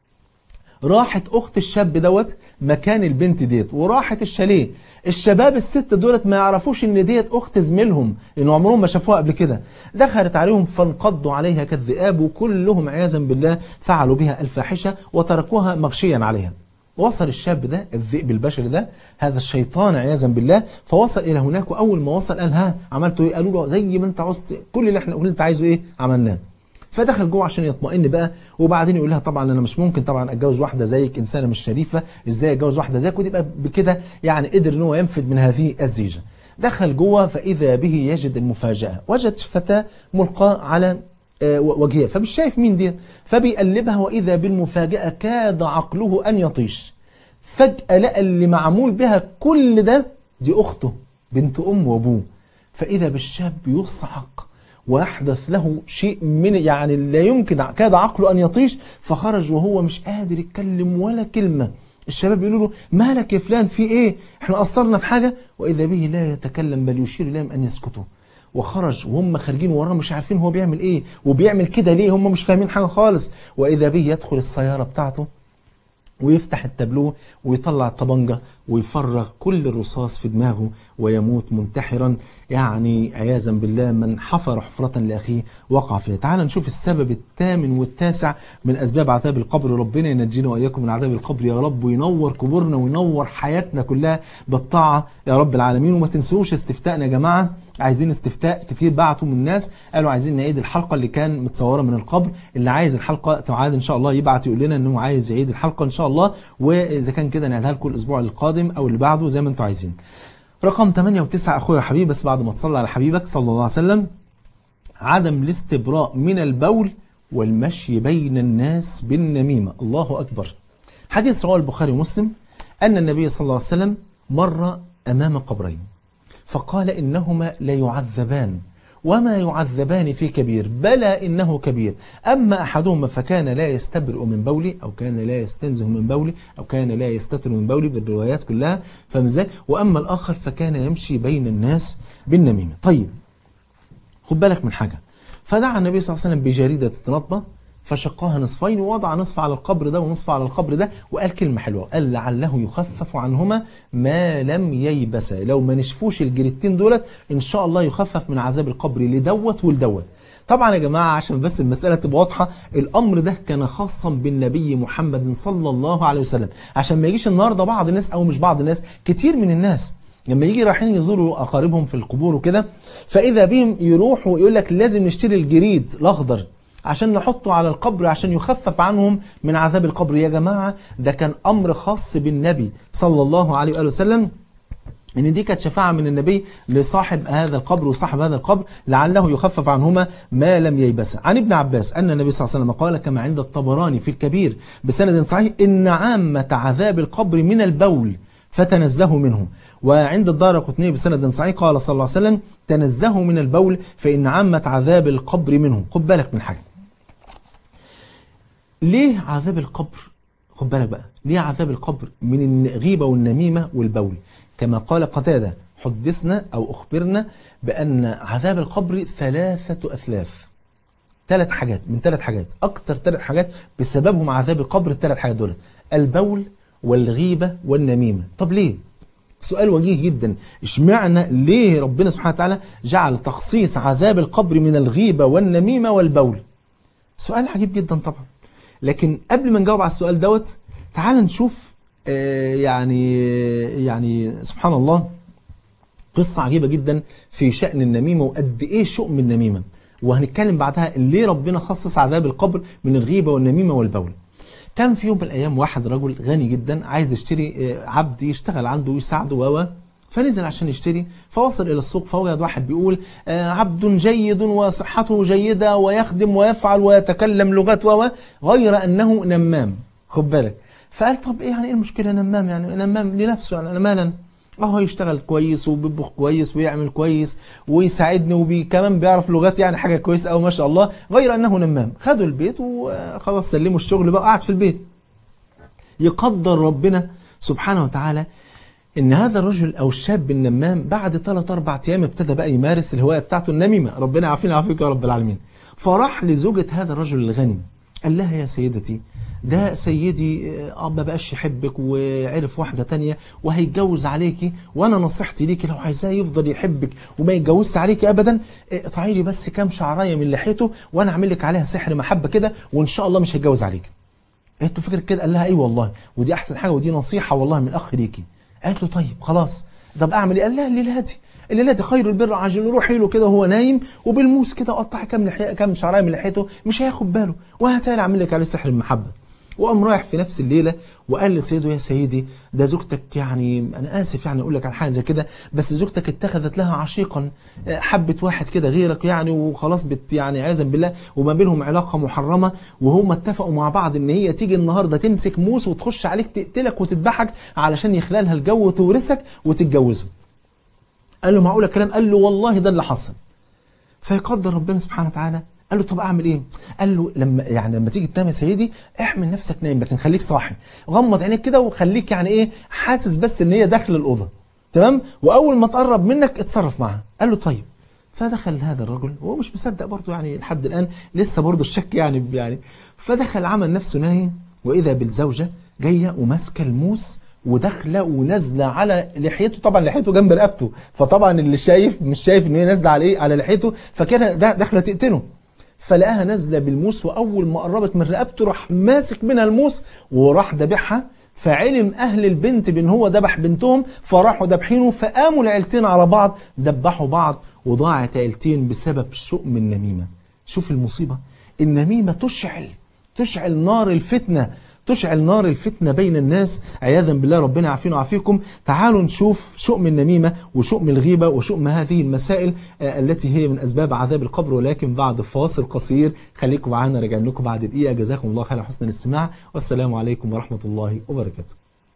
راحت اخت الشاب دوت مكان البنت ديت وراحت الشاليه الشباب الست دولت ما يعرفوش ان ديت اخت زميلهم لان عمرهم ما شافوها قبل كده دخلت عليهم فانقضوا عليها كالذئاب وكلهم عياذا بالله فعلوا بها الفاحشه وتركوها مغشيا عليها وصل الشاب ده الذئب البشري ده هذا الشيطان عياذا بالله فوصل الى هناك واول ما وصل قال ها عملتوا ايه قالوا له زي ما انت عاوزت كل اللي احنا كل اللي انت عايزه ايه عملناه فدخل جوه عشان يطمئن بقى وبعدين يقول لها طبعا انا مش ممكن طبعا اتجوز واحده زيك انسانه مش شريفه ازاي اتجوز واحده زيك وتبقى بكده يعني قدر ان هو ينفذ من هذه الزيجه دخل جوه فاذا به يجد المفاجاه وجد فتاه ملقاه على آه، وجهها فمش شايف مين دي فبيقلبها واذا بالمفاجاه كاد عقله ان يطيش فجاه لقى اللي معمول بها كل ده دي اخته بنت ام وابوه فاذا بالشاب يصعق ويحدث له شيء من يعني لا يمكن كاد عقله ان يطيش فخرج وهو مش قادر يتكلم ولا كلمه الشباب يقولوا له مالك يا فلان في ايه احنا قصرنا في حاجه واذا به لا يتكلم بل يشير اليهم ان يسكتوا وخرج وهم خارجين وراه مش عارفين هو بيعمل ايه وبيعمل كده ليه هم مش فاهمين حاجه خالص واذا به يدخل السياره بتاعته ويفتح التابلوه ويطلع الطبنجة ويفرغ كل الرصاص في دماغه ويموت منتحرا يعني عياذا بالله من حفر حفرة لأخيه وقع فيها تعال نشوف السبب الثامن والتاسع من أسباب عذاب القبر ربنا ينجينا وإياكم من عذاب القبر يا رب وينور قبورنا وينور حياتنا كلها بالطاعة يا رب العالمين وما تنسوش استفتاءنا يا جماعة عايزين استفتاء كتير بعتوا من الناس قالوا عايزين نعيد الحلقة اللي كان متصورة من القبر اللي عايز الحلقة تعاد إن شاء الله يبعت يقول لنا إنه عايز يعيد الحلقة إن شاء الله وإذا كان كده نعيدها لكم الأسبوع القادم أو اللي بعده زي ما أنتم عايزين رقم 8 و9 أخويا حبيبي بس بعد ما تصلي على حبيبك صلى الله عليه وسلم عدم الاستبراء من البول والمشي بين الناس بالنميمة الله أكبر حديث رواه البخاري ومسلم أن النبي صلى الله عليه وسلم مر أمام قبرين فقال إنهما ليعذبان وما يعذبان في كبير بلى إنه كبير أما أحدهما فكان لا يستبرئ من بولي أو كان لا يستنزه من بولي أو كان لا يستتر من بولي بالروايات كلها فمزاج وأما الآخر فكان يمشي بين الناس بالنميمة طيب خد بالك من حاجة فدعا النبي صلى الله عليه وسلم بجريدة رطبة فشقاها نصفين ووضع نصف على القبر ده ونصف على القبر ده وقال كلمة حلوة قال لعله يخفف عنهما ما لم ييبسا لو ما نشفوش الجريدتين دولت إن شاء الله يخفف من عذاب القبر لدوت ولدوت طبعا يا جماعة عشان بس المسألة تبقى واضحة الأمر ده كان خاصا بالنبي محمد صلى الله عليه وسلم عشان ما يجيش النهاردة بعض الناس أو مش بعض الناس كتير من الناس لما يجي رايحين يزوروا اقاربهم في القبور وكده فاذا بهم يروحوا يقول لك لازم نشتري الجريد الاخضر عشان نحطه على القبر عشان يخفف عنهم من عذاب القبر يا جماعه ده كان امر خاص بالنبي صلى الله عليه واله وسلم ان دي كانت شفاعه من النبي لصاحب هذا القبر وصاحب هذا القبر لعله يخفف عنهما ما لم ييبسا عن ابن عباس ان النبي صلى الله عليه وسلم قال كما عند الطبراني في الكبير بسند صحيح ان عامه عذاب القبر من البول فتنزهوا منه وعند الدار قطني بسند صحيح قال صلى الله عليه وسلم تنزهوا من البول فإن عامة عذاب القبر منه خد بالك من حاجة ليه عذاب القبر خد بالك بقى ليه عذاب القبر من الغيبة والنميمة والبول كما قال قتادة حدثنا أو أخبرنا بأن عذاب القبر ثلاثة أثلاث ثلاث حاجات من ثلاث حاجات أكتر ثلاث حاجات بسببهم عذاب القبر الثلاث حاجات دول البول والغيبة والنميمة طب ليه سؤال وجيه جدا اشمعنى ليه ربنا سبحانه وتعالى جعل تخصيص عذاب القبر من الغيبة والنميمة والبول سؤال عجيب جدا طبعا لكن قبل ما نجاوب على السؤال دوت تعال نشوف آه، يعني يعني سبحان الله قصة عجيبة جدا في شأن النميمة وقد إيه شؤم النميمة وهنتكلم بعدها ليه ربنا خصص عذاب القبر من الغيبة والنميمة والبول كان في يوم من الأيام واحد رجل غني جدا عايز يشتري آه، عبد يشتغل عنده ويساعده و فنزل عشان يشتري فوصل إلى السوق فوجد واحد بيقول آه، عبد جيد وصحته جيدة ويخدم ويفعل ويتكلم لغات و غير أنه نمام خد بالك فقال طب إيه يعني إيه المشكلة نمام يعني نمام لنفسه يعني أنا مالا اهو يشتغل كويس وبيطبخ كويس ويعمل كويس ويساعدني وكمان بيعرف لغات يعني حاجه كويسه قوي ما شاء الله غير انه نمام خدوا البيت وخلاص سلموا الشغل بقى قاعد في البيت يقدر ربنا سبحانه وتعالى ان هذا الرجل او الشاب النمام بعد 3 4 ايام ابتدى بقى يمارس الهوايه بتاعته النميمه ربنا يعافينا ويعافيك يا رب العالمين فراح لزوجة هذا الرجل الغني قال لها يا سيدتي ده سيدي اه ما بقاش يحبك وعرف واحدة تانية وهيتجوز عليكي وانا نصيحتي ليكي لو عايزاه يفضل يحبك وما يتجوزش عليكي ابدا اقطعي لي بس كام شعرايه من لحيته وانا اعمل لك عليها سحر محبة كده وان شاء الله مش هيتجوز عليكي انتوا فكرة كده قال لها اي والله ودي احسن حاجة ودي نصيحة والله من اخ ليكي قالت له طيب خلاص طب اعمل ايه قال لها الليله دي الليله دي خير البر عاجل روحي له كده وهو نايم وبالموس كده قطعي كام لحيه كام شعرايه من لحيته مش هياخد باله وهتالي اعمل لك عليه سحر المحبه وقام رايح في نفس الليله وقال لسيده يا سيدي ده زوجتك يعني انا اسف يعني اقول لك على حاجه زي كده بس زوجتك اتخذت لها عشيقا حبت واحد كده غيرك يعني وخلاص بت يعني عياذا بالله وما بينهم علاقه محرمه وهم اتفقوا مع بعض ان هي تيجي النهارده تمسك موس وتخش عليك تقتلك وتذبحك علشان يخلالها الجو وتورثك وتتجوزوا قال له معقوله الكلام قال له والله ده اللي حصل فيقدر ربنا سبحانه وتعالى قال له طب اعمل ايه قال له لما يعني لما تيجي تنام يا سيدي احمل نفسك نايم لكن خليك صاحي غمض عينيك كده وخليك يعني ايه حاسس بس ان هي داخل الاوضه تمام واول ما تقرب منك اتصرف معاها قال له طيب فدخل هذا الرجل وهو مش مصدق برضه يعني لحد الان لسه برضه الشك يعني يعني فدخل عمل نفسه نايم واذا بالزوجه جايه وماسكه الموس وداخله ونازله على لحيته طبعا لحيته جنب رقبته فطبعا اللي شايف مش شايف ان هي نازله على ايه على لحيته فكده داخله تقتله فلقاها نازله بالموس واول ما قربت من رقبته راح ماسك منها الموس وراح ذبحها فعلم اهل البنت بان هو ذبح بنتهم فراحوا ذابحينه فقاموا العيلتين على بعض ذبحوا بعض وضاعت عيلتين بسبب شؤم النميمه شوف المصيبه النميمه تشعل تشعل نار الفتنه تشعل نار الفتنة بين الناس عياذا بالله ربنا يعافينا ويعافيكم تعالوا نشوف شؤم النميمة وشؤم الغيبة وشؤم هذه المسائل التي هي من أسباب عذاب القبر ولكن بعد فاصل قصير خليكم معانا رجعنا لكم بعد دقيقة جزاكم الله خير حسن الاستماع والسلام عليكم ورحمة الله وبركاته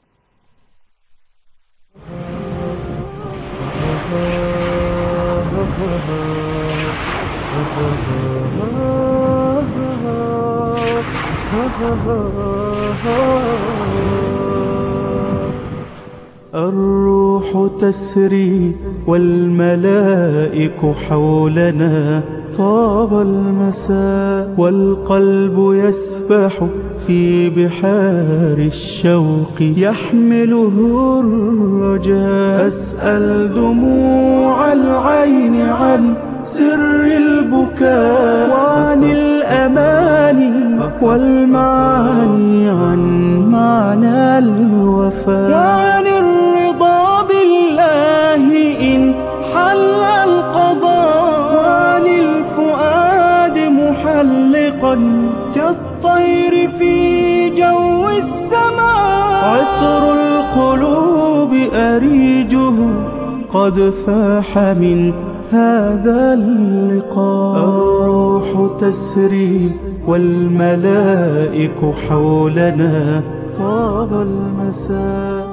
الروح تسري والملائك حولنا طاب المساء والقلب يسبح في بحار الشوق يحمله الرجاء أسأل دموع العين عن سر البكاء وعن الأماني والمعاني عن معنى الوفاء وعن الرضا بالله إن حل القضاء وعن الفؤاد محلقا كالطير في جو السماء عطر القلوب أريجه قد فاح من هذا اللقاء الروح تسري والملائك حولنا طاب المساء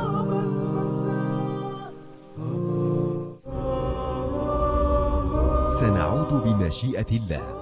سنعود بمشيئة الله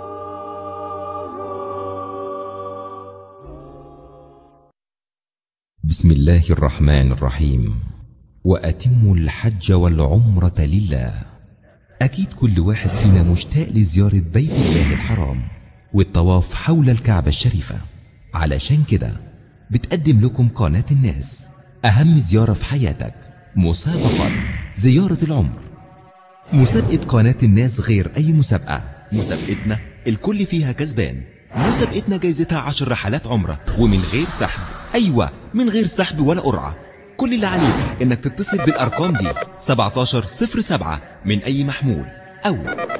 بسم الله الرحمن الرحيم وأتموا الحج والعمرة لله أكيد كل واحد فينا مشتاق لزيارة بيت الله الحرام والطواف حول الكعبة الشريفة علشان كده بتقدم لكم قناة الناس أهم زيارة في حياتك مسابقة زيارة العمر مسابقة قناة الناس غير أي مسابقة مسابقتنا الكل فيها كسبان مسابقتنا جايزتها 10 رحلات عمرة ومن غير سحب أيوة من غير سحب ولا قرعة كل اللي عليك إنك تتصل بالأرقام دي 1707 من أي محمول أو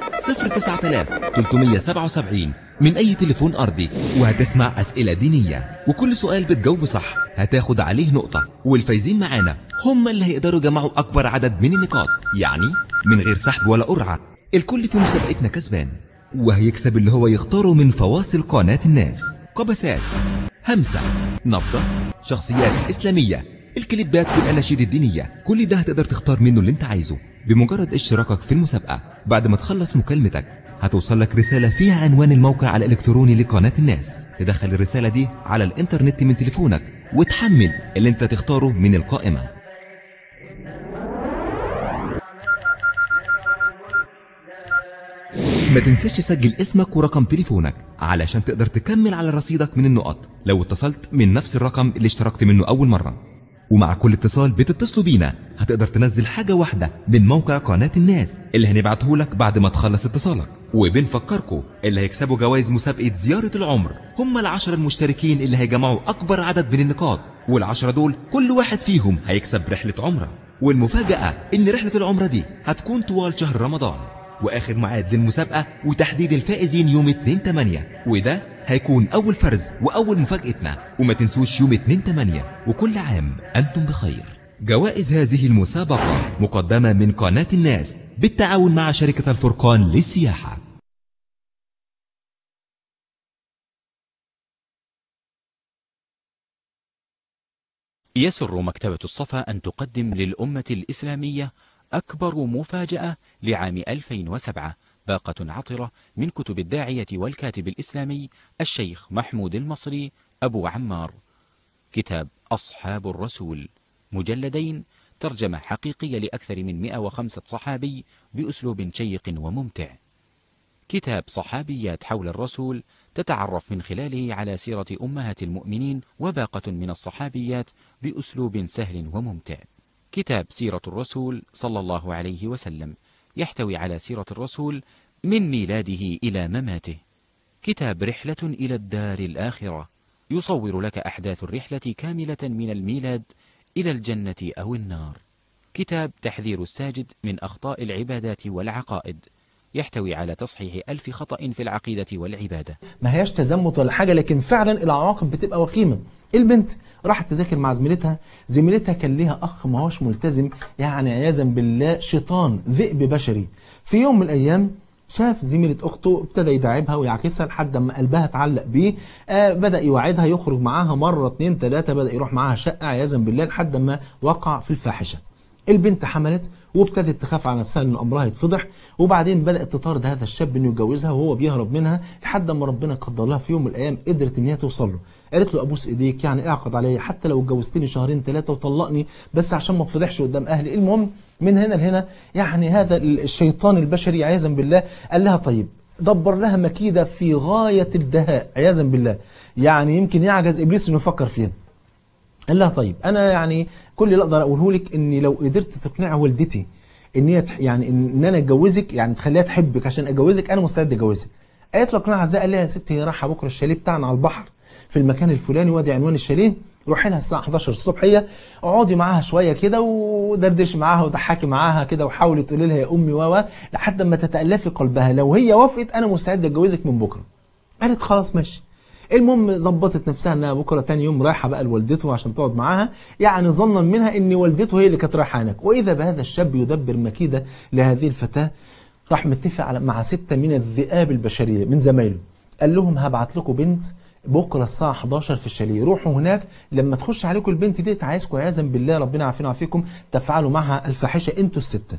09377 من أي تليفون أرضي وهتسمع أسئلة دينية وكل سؤال بتجاوبه صح هتاخد عليه نقطة والفايزين معانا هم اللي هيقدروا يجمعوا أكبر عدد من النقاط يعني من غير سحب ولا قرعة الكل في مسابقتنا كسبان وهيكسب اللي هو يختاره من فواصل قناة الناس قبسات همسة نبضة شخصيات إسلامية الكليبات والأناشيد الدينية كل ده هتقدر تختار منه اللي انت عايزه بمجرد اشتراكك في المسابقة بعد ما تخلص مكالمتك هتوصل لك رسالة فيها عنوان الموقع الإلكتروني لقناة الناس تدخل الرسالة دي على الإنترنت من تليفونك وتحمل اللي انت تختاره من القائمة ما تنساش تسجل اسمك ورقم تليفونك علشان تقدر تكمل على رصيدك من النقط لو اتصلت من نفس الرقم اللي اشتركت منه أول مرة ومع كل اتصال بتتصلوا بينا هتقدر تنزل حاجة واحدة من موقع قناة الناس اللي هنبعته لك بعد ما تخلص اتصالك وبنفكركم اللي هيكسبوا جوائز مسابقة زيارة العمر هم العشرة المشتركين اللي هيجمعوا أكبر عدد من النقاط والعشرة دول كل واحد فيهم هيكسب رحلة عمرة والمفاجأة إن رحلة العمرة دي هتكون طوال شهر رمضان واخر ميعاد للمسابقه وتحديد الفائزين يوم 2 8 وده هيكون اول فرز واول مفاجاتنا وما تنسوش يوم 2 8 وكل عام انتم بخير جوائز هذه المسابقه مقدمه من قناه الناس بالتعاون مع شركه الفرقان للسياحه يسر مكتبة الصفا أن تقدم للأمة الإسلامية أكبر مفاجأة لعام 2007 باقة عطرة من كتب الداعية والكاتب الإسلامي الشيخ محمود المصري أبو عمار كتاب أصحاب الرسول مجلدين ترجمة حقيقية لأكثر من 105 صحابي بأسلوب شيق وممتع كتاب صحابيات حول الرسول تتعرف من خلاله على سيرة أمهات المؤمنين وباقة من الصحابيات بأسلوب سهل وممتع كتاب سيرة الرسول صلى الله عليه وسلم يحتوي على سيرة الرسول من ميلاده إلى مماته كتاب رحلة إلى الدار الآخرة يصور لك أحداث الرحلة كاملة من الميلاد إلى الجنة أو النار كتاب تحذير الساجد من أخطاء العبادات والعقائد يحتوي على تصحيح ألف خطأ في العقيدة والعبادة ما هياش تزمت ولا حاجة لكن فعلا العواقب بتبقى وخيمة البنت راحت تذاكر مع زميلتها زميلتها كان ليها أخ ما هوش ملتزم يعني عياذا بالله شيطان ذئب بشري في يوم من الأيام شاف زميلة أخته ابتدى يداعبها ويعكسها لحد ما قلبها اتعلق بيه آه بدأ يوعدها يخرج معاها مرة اتنين تلاتة بدأ يروح معاها شقة عياذا بالله لحد ما وقع في الفاحشة البنت حملت وابتدت تخاف على نفسها ان امرها يتفضح وبعدين بدات تطارد هذا الشاب انه يتجوزها وهو بيهرب منها لحد ما ربنا قدر لها في يوم من الايام قدرت ان هي توصل له قالت له ابوس ايديك يعني اعقد عليا حتى لو اتجوزتني شهرين ثلاثه وطلقني بس عشان ما اتفضحش قدام اهلي المهم من هنا لهنا يعني هذا الشيطان البشري عياذا بالله قال لها طيب دبر لها مكيده في غايه الدهاء عياذا بالله يعني يمكن يعجز ابليس انه يفكر فيها قال لها طيب انا يعني كل اللي اقدر اقوله لك اني لو قدرت تقنع والدتي ان هي تح- يعني ان انا اتجوزك يعني تخليها تحبك عشان اتجوزك انا مستعد اتجوزك قالت له اقنعها ازاي قال لها يا ستي هي رايحه بكره الشاليه بتاعنا على البحر في المكان الفلاني وادي عنوان الشاليه روحي لها الساعه 11 الصبح هي اقعدي معاها شويه كده ودردشي معاها وضحكي معاها كده وحاولي تقولي لها يا امي و و لحد ما تتالفي قلبها لو هي وافقت انا مستعد اتجوزك من بكره قالت خلاص ماشي المهم ظبطت نفسها انها بكره تاني يوم رايحه بقى لوالدته عشان تقعد معاها يعني ظنا منها ان والدته هي اللي كانت رايحه هناك واذا بهذا الشاب يدبر مكيده لهذه الفتاه راح متفق على مع سته من الذئاب البشريه من زمايله قال لهم هبعت لكم بنت بكره الساعه 11 في الشاليه روحوا هناك لما تخش عليكم البنت دي عايزكم عياذا بالله ربنا يعافينا ويعافيكم تفعلوا معها الفاحشه انتوا السته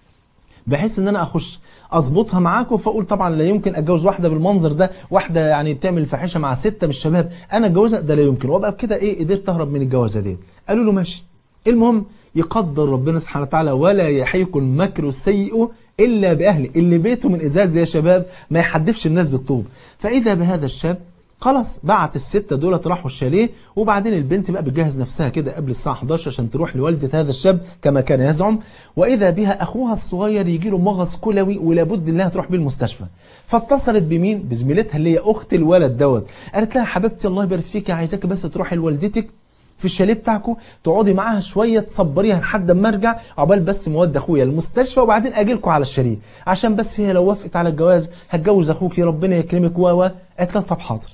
بحيث ان انا اخش اظبطها معاكم فاقول طبعا لا يمكن اتجوز واحده بالمنظر ده واحده يعني بتعمل فاحشه مع سته من الشباب انا اتجوزها ده لا يمكن وابقى بكده ايه قدرت اهرب من الجوازه دي قالوا له ماشي المهم يقدر ربنا سبحانه وتعالى ولا يحيق المكر السيء الا باهله اللي بيته من ازاز يا شباب ما يحدفش الناس بالطوب فاذا بهذا الشاب خلاص بعت الستة دولت راحوا الشاليه وبعدين البنت بقى بتجهز نفسها كده قبل الساعة 11 عشان تروح لوالدة هذا الشاب كما كان يزعم وإذا بها أخوها الصغير يجي له مغص كلوي ولابد إنها تروح بيه المستشفى فاتصلت بمين؟ بزميلتها اللي هي أخت الولد دوت قالت لها حبيبتي الله يبارك فيك عايزاك بس تروحي لوالدتك في الشاليه بتاعكم تقعدي معاها شويه تصبريها لحد ما ارجع عقبال بس مود اخويا المستشفى وبعدين اجي لكم على الشاليه عشان بس هي لو وافقت على الجواز هتجوز اخوك ربنا يكرمك و و قالت لها طب حاضر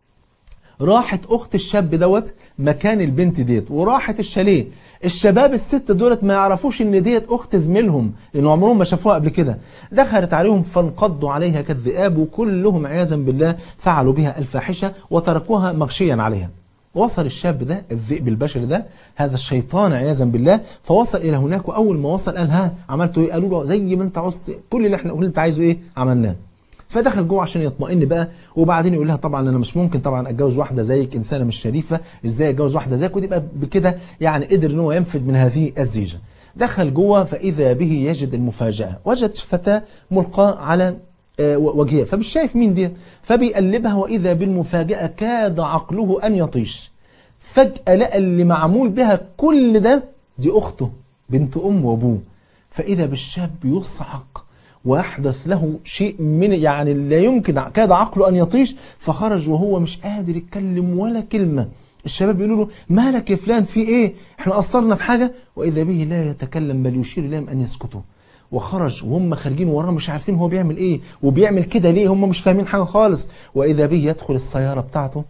راحت اخت الشاب دوت مكان البنت ديت وراحت الشاليه الشباب الست دولت ما يعرفوش ان ديت اخت زميلهم لان عمرهم ما شافوها قبل كده دخلت عليهم فانقضوا عليها كالذئاب وكلهم عياذا بالله فعلوا بها الفاحشه وتركوها مغشيا عليها وصل الشاب ده الذئب البشري ده هذا الشيطان عياذا بالله فوصل الى هناك واول ما وصل قال ها عملتوا ايه قالوا له زي ما انت عاوزت كل اللي احنا اللي انت عايزه ايه عملناه فدخل جوه عشان يطمئن بقى وبعدين يقول لها طبعا انا مش ممكن طبعا اتجوز واحده زيك انسانه مش شريفه ازاي اتجوز واحده زيك وتبقى بكده يعني قدر ان هو ينفذ من هذه الزيجه دخل جوه فاذا به يجد المفاجاه وجد فتاه ملقاه على آه، وجهها فمش شايف مين دي فبيقلبها واذا بالمفاجاه كاد عقله ان يطيش فجاه لقى اللي معمول بها كل ده دي اخته بنت ام وابوه فاذا بالشاب يصعق ويحدث له شيء من يعني لا يمكن كاد عقله ان يطيش فخرج وهو مش قادر يتكلم ولا كلمه الشباب بيقولوا له مالك يا فلان في ايه احنا قصرنا في حاجه واذا به لا يتكلم بل يشير اليهم ان يسكتوا وخرج وهم خارجين وراه مش عارفين هو بيعمل ايه وبيعمل كده ليه هم مش فاهمين حاجه خالص واذا به يدخل السياره بتاعته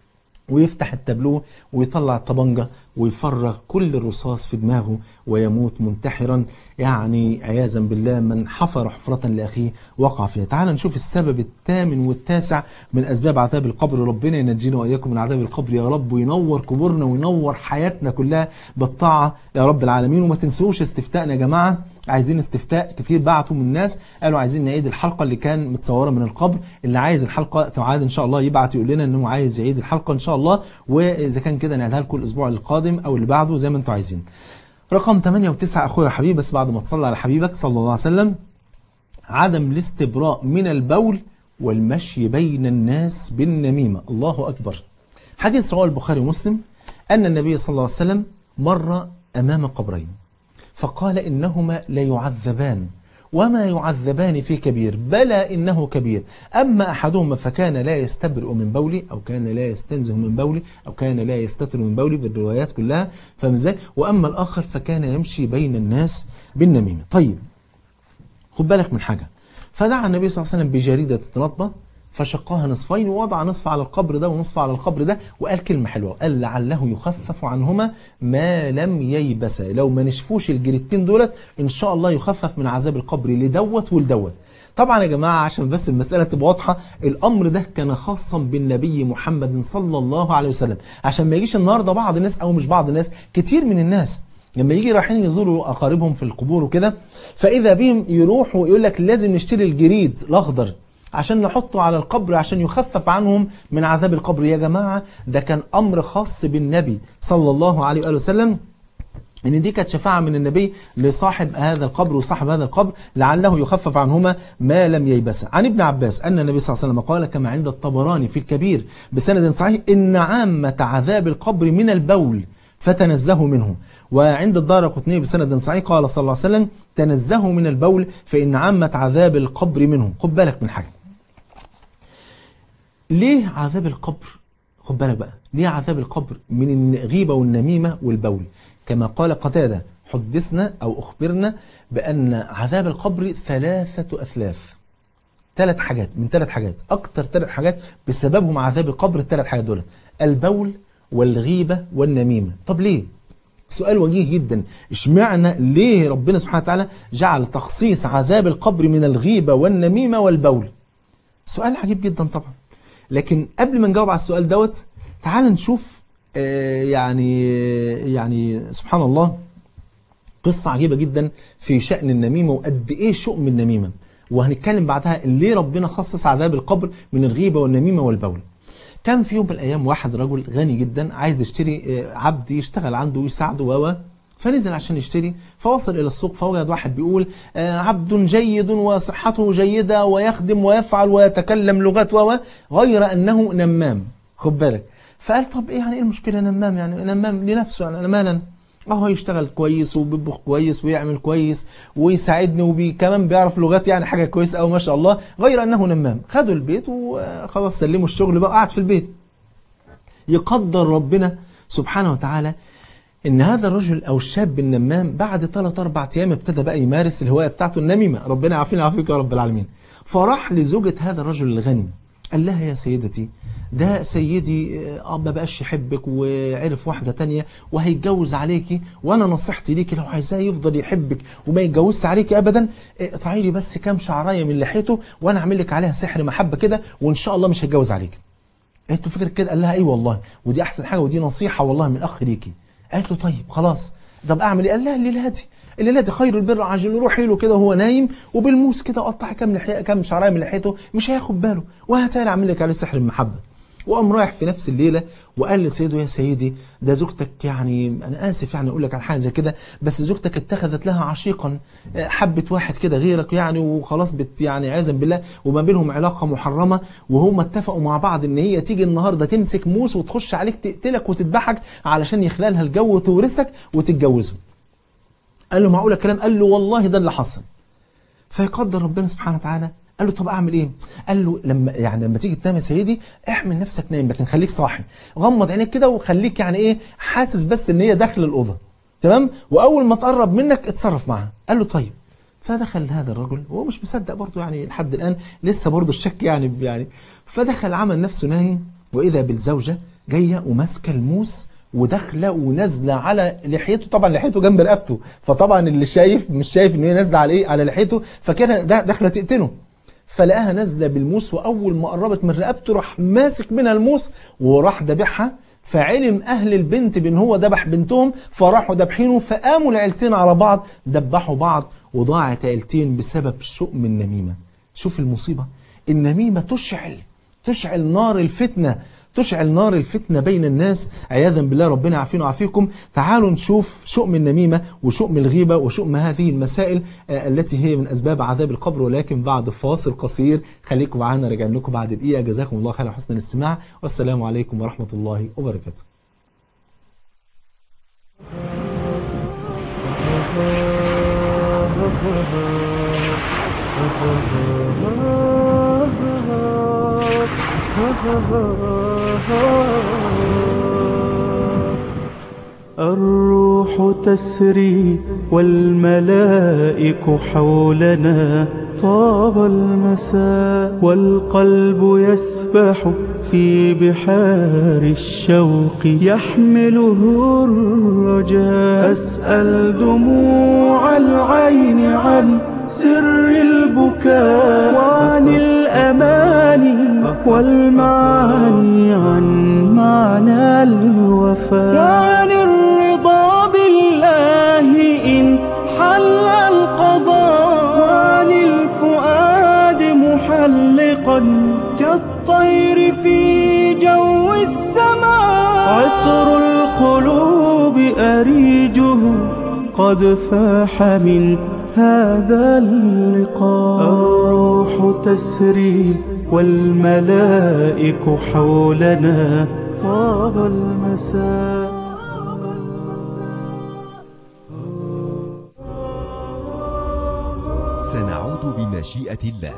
ويفتح التابلوه ويطلع الطبنجة ويفرغ كل الرصاص في دماغه ويموت منتحرا يعني عياذا بالله من حفر حفرة لأخيه وقع فيها تعال نشوف السبب الثامن والتاسع من أسباب عذاب القبر ربنا ينجينا وإياكم من عذاب القبر يا رب وينور قبورنا وينور حياتنا كلها بالطاعة يا رب العالمين وما تنسوش استفتاءنا يا جماعة عايزين استفتاء كتير بعتوا من الناس قالوا عايزين نعيد الحلقة اللي كان متصورة من القبر اللي عايز الحلقة تعاد إن شاء الله يبعت يقول لنا إنه عايز يعيد الحلقة إن شاء الله وإذا كان كده نعيدها لكم الأسبوع القادم أو اللي بعده زي ما أنتم عايزين رقم 8 و9 أخويا حبيبي بس بعد ما تصلي على حبيبك صلى الله عليه وسلم عدم الاستبراء من البول والمشي بين الناس بالنميمة الله أكبر حديث رواه البخاري ومسلم أن النبي صلى الله عليه وسلم مر أمام قبرين فقال إنهما ليعذبان وما يعذبان في كبير بلى إنه كبير أما أحدهما فكان لا يستبرئ من بولي أو كان لا يستنزه من بولي أو كان لا يستتر من بولي بالروايات كلها فاهم ازاي وأما الآخر فكان يمشي بين الناس بالنميمة طيب خد بالك من حاجة فدعا النبي صلى الله عليه وسلم بجريدة رطبة فشقاها نصفين ووضع نصف على القبر ده ونصف على القبر ده وقال كلمة حلوة قال لعله يخفف عنهما ما لم ييبسا لو ما نشفوش الجريدتين دولت إن شاء الله يخفف من عذاب القبر لدوت ولدوت طبعا يا جماعة عشان بس المسألة تبقى واضحة الأمر ده كان خاصا بالنبي محمد صلى الله عليه وسلم عشان ما يجيش النهاردة بعض الناس أو مش بعض الناس كتير من الناس لما يجي رايحين يزوروا اقاربهم في القبور وكده فاذا بهم يروحوا ويقول لك لازم نشتري الجريد الاخضر عشان نحطه على القبر عشان يخفف عنهم من عذاب القبر يا جماعه ده كان امر خاص بالنبي صلى الله عليه واله وسلم ان دي كانت شفاعه من النبي لصاحب هذا القبر وصاحب هذا القبر لعله يخفف عنهما ما لم ييبسا عن ابن عباس ان النبي صلى الله عليه وسلم قال كما عند الطبراني في الكبير بسند صحيح ان عامه عذاب القبر من البول فتنزهوا منه وعند الدار قطني بسند صحيح قال صلى الله عليه وسلم تنزهوا من البول فإن عامة عذاب القبر منه خد بالك من حاجة ليه عذاب القبر خد بالك بقى ليه عذاب القبر من الغيبة والنميمة والبول كما قال قتادة حدثنا أو أخبرنا بأن عذاب القبر ثلاثة أثلاث ثلاث حاجات من ثلاث حاجات أكتر ثلاث حاجات بسببهم عذاب القبر الثلاث حاجات دول البول والغيبة والنميمة طب ليه سؤال وجيه جدا اشمعنى ليه ربنا سبحانه وتعالى جعل تخصيص عذاب القبر من الغيبة والنميمة والبول سؤال عجيب جدا طبعا لكن قبل ما نجاوب على السؤال دوت تعال نشوف آه يعني يعني سبحان الله قصة عجيبة جدا في شأن النميمة وقد ايه شؤم النميمة وهنتكلم بعدها ليه ربنا خصص عذاب القبر من الغيبة والنميمة والبول كان في يوم من الايام واحد رجل غني جدا عايز يشتري عبد يشتغل عنده ويساعده و فنزل عشان يشتري فوصل إلى السوق فوجد واحد بيقول آه، عبد جيد وصحته جيدة ويخدم ويفعل ويتكلم لغات و غير أنه نمام خد بالك فقال طب إيه يعني إيه المشكلة نمام يعني نمام لنفسه يعني أنا مالا اهو يشتغل كويس وبيطبخ كويس ويعمل كويس ويساعدني وكمان بيعرف لغات يعني حاجه كويسه قوي ما شاء الله غير انه نمام خدوا البيت وخلاص سلموا الشغل بقى قاعد في البيت يقدر ربنا سبحانه وتعالى ان هذا الرجل او الشاب النمام بعد 3 4 ايام ابتدى بقى يمارس الهوايه بتاعته النميمه ربنا يعافينا ويعافيك يا رب العالمين فراح لزوجة هذا الرجل الغني قال لها يا سيدتي ده سيدي اه ما بقاش يحبك وعرف واحدة تانية وهيتجوز عليكي وانا نصيحتي ليكي لو عايزاه يفضل يحبك وما يتجوزش عليكي ابدا اقطعي لي بس كام شعرايه من لحيته وانا اعمل لك عليها سحر محبه كده وان شاء الله مش هيتجوز عليكي انتوا فكرة كده قال لها اي والله ودي احسن حاجه ودي نصيحه والله من اخ ليكي قالت له طيب خلاص طب اعمل ايه قال لها الليله دي الليله دي خير البر عاجل روحي له كده وهو نايم وبالموس كده قطعي كام لحيه كام شعرايه من لحيته مش هياخد باله وهتاني اعمل لك عليه سحر المحبه وقام رايح في نفس الليله وقال لسيده يا سيدي ده زوجتك يعني انا اسف يعني اقول لك على حاجه زي كده بس زوجتك اتخذت لها عشيقا آه، حبت واحد كده غيرك يعني وخلاص بت يعني عياذا بالله وما بينهم علاقه محرمه وهم اتفقوا مع بعض ان هي تيجي النهارده تمسك موس وتخش عليك تقتلك وتذبحك علشان يخلالها الجو وتورثك وتتجوزه. قال له معقوله الكلام؟ قال له والله ده اللي حصل. فيقدر ربنا سبحانه وتعالى قال له طب اعمل ايه قال له لما يعني لما تيجي تنام يا سيدي احمل نفسك نايم لكن خليك صاحي غمض عينيك كده وخليك يعني ايه حاسس بس ان هي داخله الاوضه تمام واول ما تقرب منك اتصرف معاها قال له طيب فدخل هذا الرجل وهو مش مصدق برضه يعني لحد الان لسه برضه الشك يعني يعني فدخل عمل نفسه نايم واذا بالزوجه جايه وماسكه الموس وداخله ونازله على لحيته طبعا لحيته جنب رقبته فطبعا اللي شايف مش شايف ان هي نازله على ايه على لحيته فكان ده داخله تقتله فلقاها نازله بالموس واول ما قربت من رقبته راح ماسك منها الموس وراح ذبحها فعلم اهل البنت بان هو ذبح بنتهم فراحوا ذابحينه فقاموا العيلتين على بعض ذبحوا بعض وضاعت عيلتين بسبب شؤم النميمه شوف المصيبه النميمه تشعل تشعل نار الفتنه تشعل نار الفتنة بين الناس عياذا بالله ربنا يعافينا ويعافيكم تعالوا نشوف شؤم النميمة وشؤم الغيبة وشؤم هذه المسائل آه، التي هي من أسباب عذاب القبر ولكن بعد فاصل قصير خليكم معانا راجع لكم بعد دقيقة جزاكم الله خير حسن الاستماع والسلام عليكم ورحمة الله وبركاته الروح تسري والملائك حولنا طاب المساء والقلب يسبح في بحار الشوق يحمله الرجاء أسأل دموع العين عن سر البكاء وعن الأماني والمعاني عن معنى الوفاء وعن الرضا بالله إن حل القضاء وعن الفؤاد محلقا كالطير في جو السماء عطر القلوب أريجه قد فاح من هذا اللقاء الروح تسري والملائك حولنا طاب المساء سنعود بمشيئة الله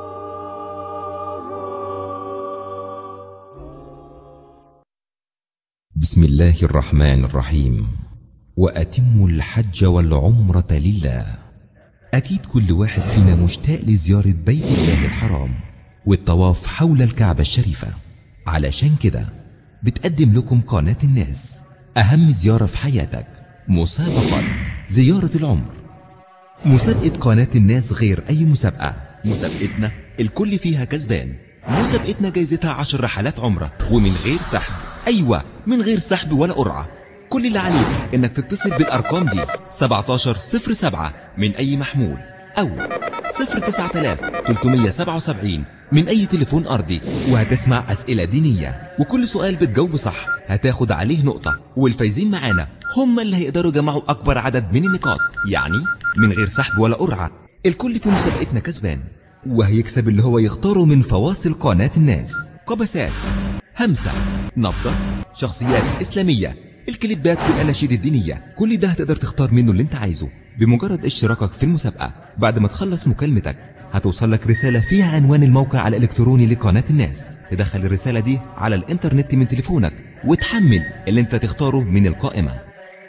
بسم الله الرحمن الرحيم وأتموا الحج والعمرة لله أكيد كل واحد فينا مشتاق لزيارة بيت الله الحرام والطواف حول الكعبة الشريفة علشان كده بتقدم لكم قناة الناس أهم زيارة في حياتك مسابقة زيارة العمر مسابقة قناة الناس غير أي مسابقة مسابقتنا الكل فيها كسبان مسابقتنا جايزتها عشر رحلات عمرة ومن غير سحب أيوة من غير سحب ولا قرعة كل اللي عليك إنك تتصل بالأرقام دي 1707 من أي محمول أو 09000 377 من أي تليفون أرضي وهتسمع أسئلة دينية وكل سؤال بتجاوبه صح هتاخد عليه نقطة والفايزين معانا هم اللي هيقدروا يجمعوا أكبر عدد من النقاط يعني من غير سحب ولا قرعة الكل في مسابقتنا كسبان وهيكسب اللي هو يختاره من فواصل قناة الناس قبسات همسة نبضة شخصيات إسلامية الكليبات والأناشيد الدينية كل ده هتقدر تختار منه اللي انت عايزه بمجرد اشتراكك في المسابقة بعد ما تخلص مكالمتك هتوصل لك رسالة فيها عنوان الموقع الإلكتروني لقناة الناس تدخل الرسالة دي على الإنترنت من تليفونك وتحمل اللي انت تختاره من القائمة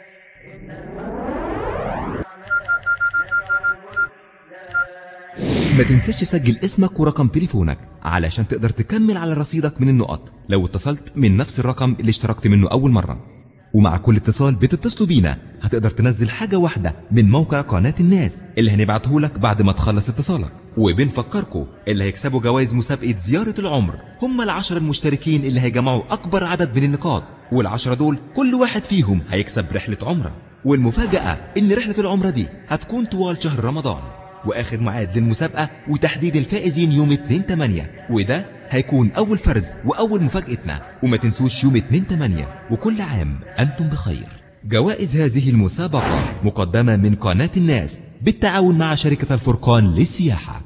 ما تنساش تسجل اسمك ورقم تليفونك علشان تقدر تكمل على رصيدك من النقط لو اتصلت من نفس الرقم اللي اشتركت منه أول مرة ومع كل اتصال بتتصلوا بينا هتقدر تنزل حاجة واحدة من موقع قناة الناس اللي هنبعته لك بعد ما تخلص اتصالك وبنفكركم اللي هيكسبوا جوائز مسابقة زيارة العمر هم العشر المشتركين اللي هيجمعوا أكبر عدد من النقاط والعشرة دول كل واحد فيهم هيكسب رحلة عمرة والمفاجأة إن رحلة العمرة دي هتكون طوال شهر رمضان واخر ميعاد للمسابقه وتحديد الفائزين يوم 2 8 وده هيكون اول فرز واول مفاجاتنا وما تنسوش يوم 2 8 وكل عام انتم بخير جوائز هذه المسابقه مقدمه من قناه الناس بالتعاون مع شركه الفرقان للسياحه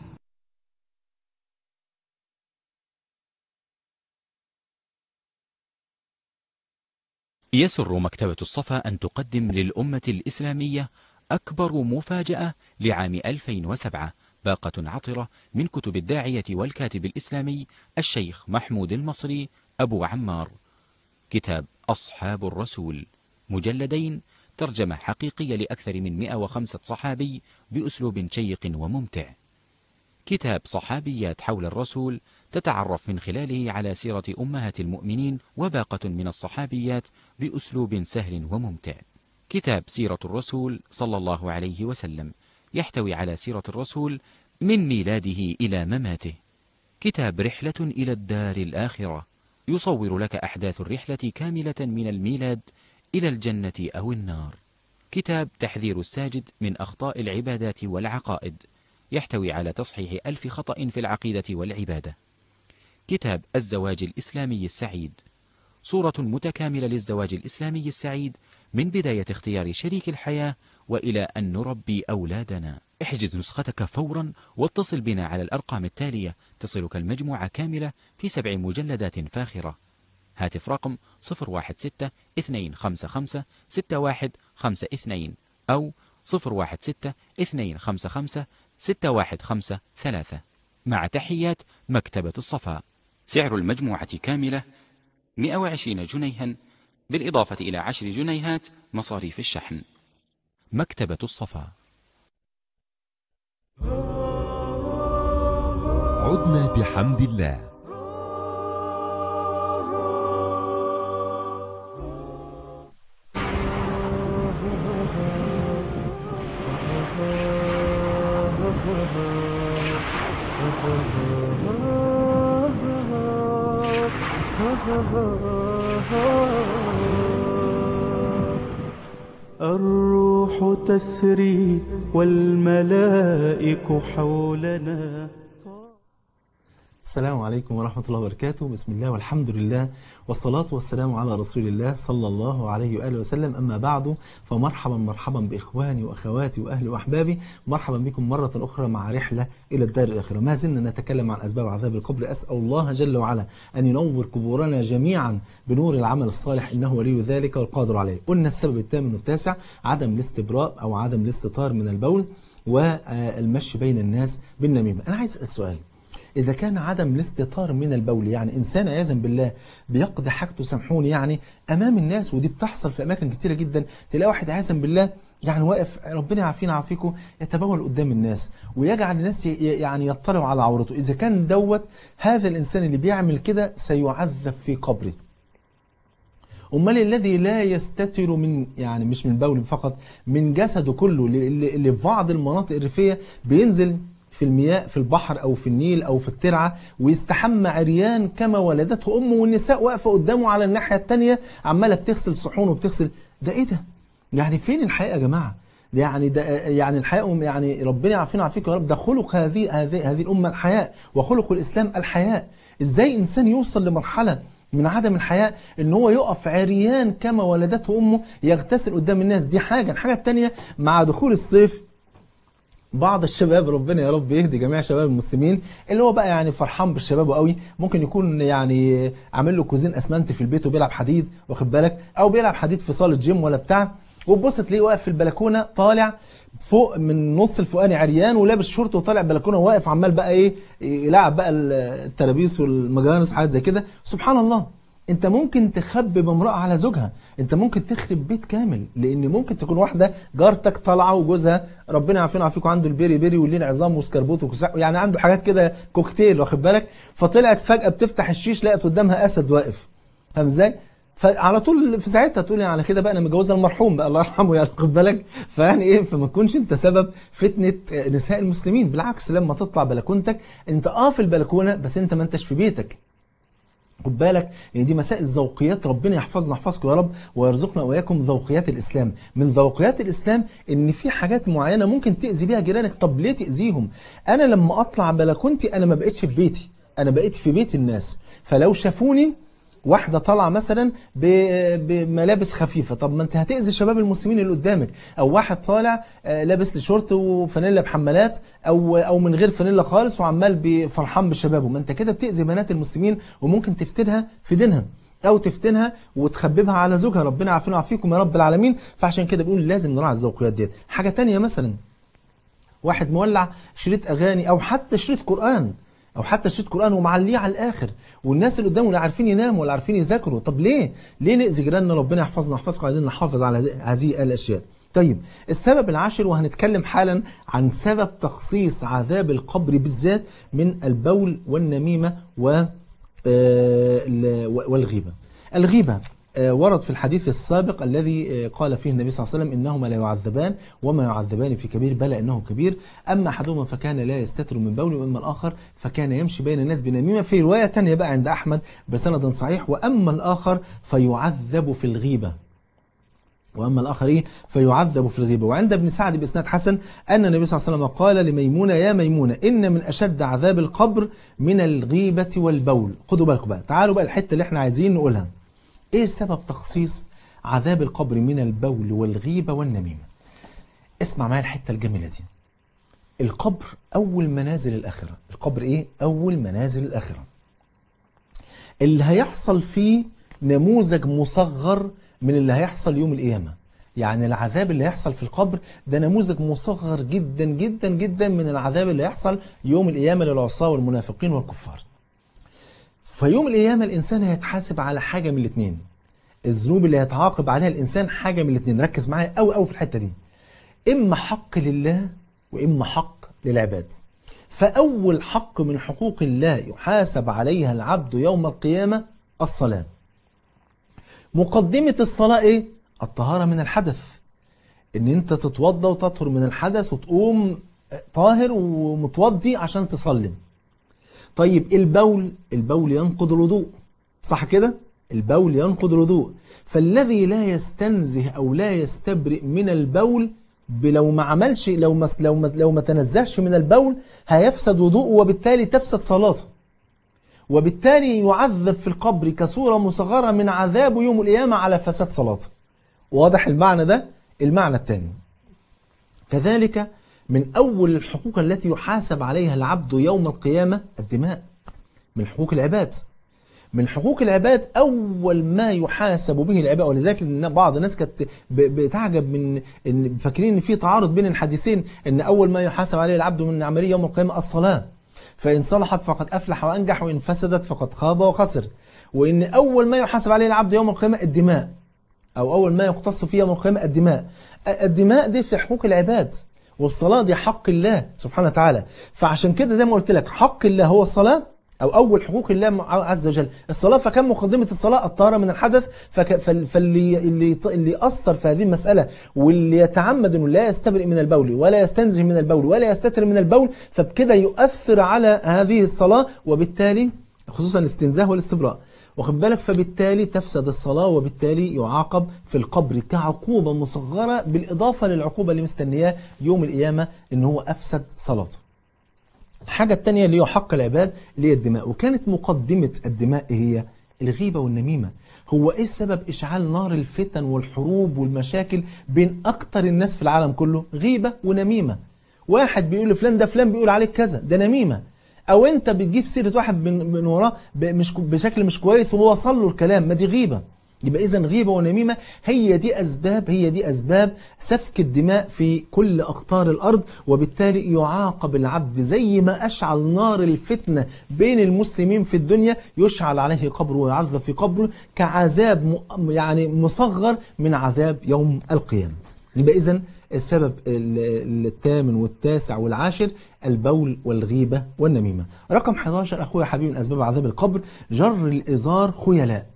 يسر مكتبة الصفا أن تقدم للأمة الإسلامية أكبر مفاجأة لعام 2007 باقة عطرة من كتب الداعية والكاتب الإسلامي الشيخ محمود المصري أبو عمار كتاب أصحاب الرسول مجلدين ترجمة حقيقية لأكثر من 105 صحابي بأسلوب شيق وممتع كتاب صحابيات حول الرسول تتعرف من خلاله على سيرة أمهات المؤمنين وباقة من الصحابيات بأسلوب سهل وممتع كتاب سيرة الرسول صلى الله عليه وسلم يحتوي على سيرة الرسول من ميلاده إلى مماته كتاب رحلة إلى الدار الآخرة يصور لك أحداث الرحلة كاملة من الميلاد إلى الجنة أو النار كتاب تحذير الساجد من أخطاء العبادات والعقائد يحتوي على تصحيح ألف خطأ في العقيدة والعبادة كتاب الزواج الإسلامي السعيد صورة متكاملة للزواج الإسلامي السعيد من بداية اختيار شريك الحياة وإلى أن نربي أولادنا احجز نسختك فورا واتصل بنا على الأرقام التالية تصلك المجموعة كاملة في سبع مجلدات فاخرة هاتف رقم 016-255-6152 أو 016-255-6153 مع تحيات مكتبة الصفا سعر المجموعة كاملة 120 جنيها بالإضافة إلى عشر جنيهات مصاريف الشحن مكتبة الصفا عدنا بحمد الله الروح تسري والملائك حولنا السلام عليكم ورحمة الله وبركاته بسم الله والحمد لله والصلاة والسلام على رسول الله صلى الله عليه وآله وسلم أما بعد فمرحبا مرحبا بإخواني وأخواتي وأهلي وأحبابي مرحبا بكم مرة أخرى مع رحلة إلى الدار الآخرة ما زلنا نتكلم عن أسباب عذاب القبر أسأل الله جل وعلا أن ينور قبورنا جميعا بنور العمل الصالح إنه ولي ذلك والقادر عليه قلنا السبب الثامن والتاسع عدم الاستبراء أو عدم الاستطار من البول والمشي بين الناس بالنميمة أنا عايز أسأل سؤال إذا كان عدم الاستطار من البول يعني إنسان عياذا بالله بيقضي حاجته سامحوني يعني أمام الناس ودي بتحصل في أماكن كتيرة جدا تلاقي واحد عياذا بالله يعني واقف ربنا يعافينا ويعافيكم يتبول قدام الناس ويجعل الناس ي- يعني يطلعوا على عورته إذا كان دوت هذا الإنسان اللي بيعمل كده سيعذب في قبره امال الذي لا يستتر من يعني مش من بول فقط من جسده كله اللي- اللي اللي في بعض المناطق الريفيه بينزل في المياه في البحر او في النيل او في الترعه ويستحمى عريان كما ولدته امه والنساء واقفه قدامه على الناحيه الثانيه عماله بتغسل صحون وبتغسل ده ايه ده؟ يعني فين الحقيقه يا جماعه؟ ده يعني ده يعني الحياء يعني ربنا يعافينا ويعافيك يا رب ده خلق هذه هذه هذه الامه الحياء وخلق الاسلام الحياء ازاي انسان يوصل لمرحله من عدم الحياء ان هو يقف عريان كما ولدته امه يغتسل قدام الناس دي حاجه الحاجه الثانيه مع دخول الصيف بعض الشباب ربنا يا رب يهدي جميع شباب المسلمين اللي هو بقى يعني فرحان بالشباب قوي ممكن يكون يعني عامل له كوزين اسمنت في البيت وبيلعب حديد واخد بالك او بيلعب حديد في صاله جيم ولا بتاع وتبص تلاقيه واقف في البلكونه طالع فوق من نص الفوقاني عريان ولابس شورت وطالع بلكونه واقف عمال بقى ايه يلعب بقى الترابيس والمجانس وحاجات زي كده سبحان الله انت ممكن تخبب امرأة على زوجها انت ممكن تخرب بيت كامل لان ممكن تكون واحدة جارتك طالعة وجوزها ربنا يعافينا ويعافيكم عنده البيري بيري والليل عظام وسكربوت وكساح يعني عنده حاجات كده كوكتيل واخد بالك فطلعت فجأة بتفتح الشيش لقت قدامها اسد واقف فاهم ازاي فعلى طول في ساعتها تقول يعني على كده بقى انا متجوزها المرحوم بقى الله يرحمه يعني واخد بالك فيعني ايه فما تكونش انت سبب فتنه نساء المسلمين بالعكس لما تطلع بلكونتك انت اه في البلكونه بس انت ما انتش في بيتك خد بالك ان دي مسائل ذوقيات ربنا يحفظنا يحفظكم يا رب ويرزقنا واياكم ذوقيات الاسلام من ذوقيات الاسلام ان في حاجات معينه ممكن تاذي بيها جيرانك طب ليه تاذيهم انا لما اطلع بلكونتي انا ما بقتش في بيتي انا بقيت في بيت الناس فلو شافوني واحدة طالعة مثلا ب- بملابس خفيفة طب ما انت هتأذي شباب المسلمين اللي قدامك او واحد طالع آه، لابس لي شورت وفانيلا بحمالات او او من غير فانيلا خالص وعمال بي- فرحان بشبابه ما انت كده بتأذي بنات المسلمين وممكن تفتنها في دينها او تفتنها وتخببها على زوجها ربنا يعافينا ويعافيكم يا رب العالمين فعشان كده بيقول لازم نراعي الذوقيات ديت حاجة تانية مثلا واحد مولع شريط اغاني او حتى شريط قران او حتى شريط قران ومعليه على الاخر والناس اللي قدامه لا عارفين يناموا ولا عارفين يذاكروا طب ليه ليه ناذي جيراننا ربنا يحفظنا ويحفظكم عايزين نحافظ على هذه- هذه الاشياء طيب السبب العاشر وهنتكلم حالا عن سبب تخصيص عذاب القبر بالذات من البول والنميمه و آه، ال- والغيبه الغيبه آه، ورد في الحديث السابق الذي آه، قال فيه النبي صلى الله عليه وسلم إنهما لا يعذبان وما يعذبان في كبير بلى إنه كبير أما أحدهما فكان لا يستتر من بوله وأما الآخر فكان يمشي بين الناس بنميمة في رواية تانية بقى عند أحمد بسند صحيح وأما الآخر فيعذب في الغيبة واما الاخر ايه فيعذب في الغيبه وعند ابن سعد باسناد حسن ان النبي صلى الله عليه وسلم قال لميمونه يا ميمونه ان من اشد عذاب القبر من الغيبه والبول خدوا بالكم بقى تعالوا بقى الحته اللي احنا عايزين نقولها ايه سبب تخصيص عذاب القبر من البول والغيبه والنميمه اسمع معايا الحته الجميله دي القبر اول منازل الاخره القبر ايه اول منازل الاخره اللي هيحصل فيه نموذج مصغر من اللي هيحصل يوم القيامة يعني العذاب اللي هيحصل في القبر ده نموذج مصغر جدا جدا جدا من العذاب اللي هيحصل يوم القيامة للعصاة والمنافقين والكفار فيوم القيامة الإنسان هيتحاسب على حاجة من الاثنين الذنوب اللي هيتعاقب عليها الإنسان حاجة من الاثنين ركز معايا قوي قوي في الحتة دي إما حق لله وإما حق للعباد فأول حق من حقوق الله يحاسب عليها العبد يوم القيامة الصلاة مقدمة الصلاة إيه؟ الطهارة من الحدث إن أنت تتوضى وتطهر من الحدث وتقوم طاهر ومتوضي عشان تصلي طيب البول البول ينقض الوضوء صح كده البول ينقض الوضوء فالذي لا يستنزه او لا يستبرئ من البول ب- لو ما عملش لو ما لو ما لو ما تنزهش من البول هيفسد وضوءه وبالتالي تفسد صلاته وبالتالي يعذب في القبر كصورة مصغرة من عذاب يوم القيامة على فساد صلاته واضح المعنى ده المعنى الثاني كذلك من أول الحقوق التي يحاسب عليها العبد يوم القيامة الدماء من حقوق العباد من حقوق العباد أول ما يحاسب به العباد ولذلك إن بعض الناس كانت ب- بتعجب من إن فاكرين إن في تعارض بين الحديثين إن أول ما يحاسب عليه العبد من عملية يوم القيامة الصلاة فإن صلحت فقد أفلح وأنجح وإن فسدت فقد خاب وخسر وإن أول ما يحاسب عليه العبد يوم القيامة الدماء أو أول ما يقتص فيه يوم القيامة الدماء الدماء دي في حقوق العباد والصلاة دي حق الله سبحانه وتعالى فعشان كده زي ما قلت لك حق الله هو الصلاة أو أول حقوق الله عز وجل الصلاة فكان مقدمة الصلاة الطهارة من الحدث فك فال- فاللي اللي اللي أثر في هذه المسألة واللي يتعمد أنه لا يستبرئ من البول ولا يستنزه من البول ولا يستتر من البول فبكده يؤثر على هذه الصلاة وبالتالي خصوصا الاستنزاه والاستبراء واخد بالك فبالتالي تفسد الصلاة وبالتالي يعاقب في القبر كعقوبة مصغرة بالإضافة للعقوبة اللي مستنياه يوم القيامة إن هو أفسد صلاته الحاجة التانية اللي هو حق العباد اللي هي الدماء وكانت مقدمة الدماء إيه هي الغيبة والنميمة هو ايه سبب اشعال نار الفتن والحروب والمشاكل بين اكتر الناس في العالم كله غيبة ونميمة واحد بيقول لفلان ده فلان بيقول عليك كذا ده نميمة او انت بتجيب سيرة واحد من, من وراه ب- مش بشكل مش كويس وهو وصل له الكلام ما دي غيبة يبقى اذا غيبة ونميمة هي دي اسباب هي دي اسباب سفك الدماء في كل اقطار الارض وبالتالي يعاقب العبد زي ما اشعل نار الفتنة بين المسلمين في الدنيا يشعل عليه قبره ويعذب في قبره كعذاب م- يعني مصغر من عذاب يوم القيامة يبقى اذا السبب ال- الثامن والتاسع والعاشر البول والغيبة والنميمة رقم 11 أخويا حبيبي من أسباب عذاب القبر جر الإزار خيلاء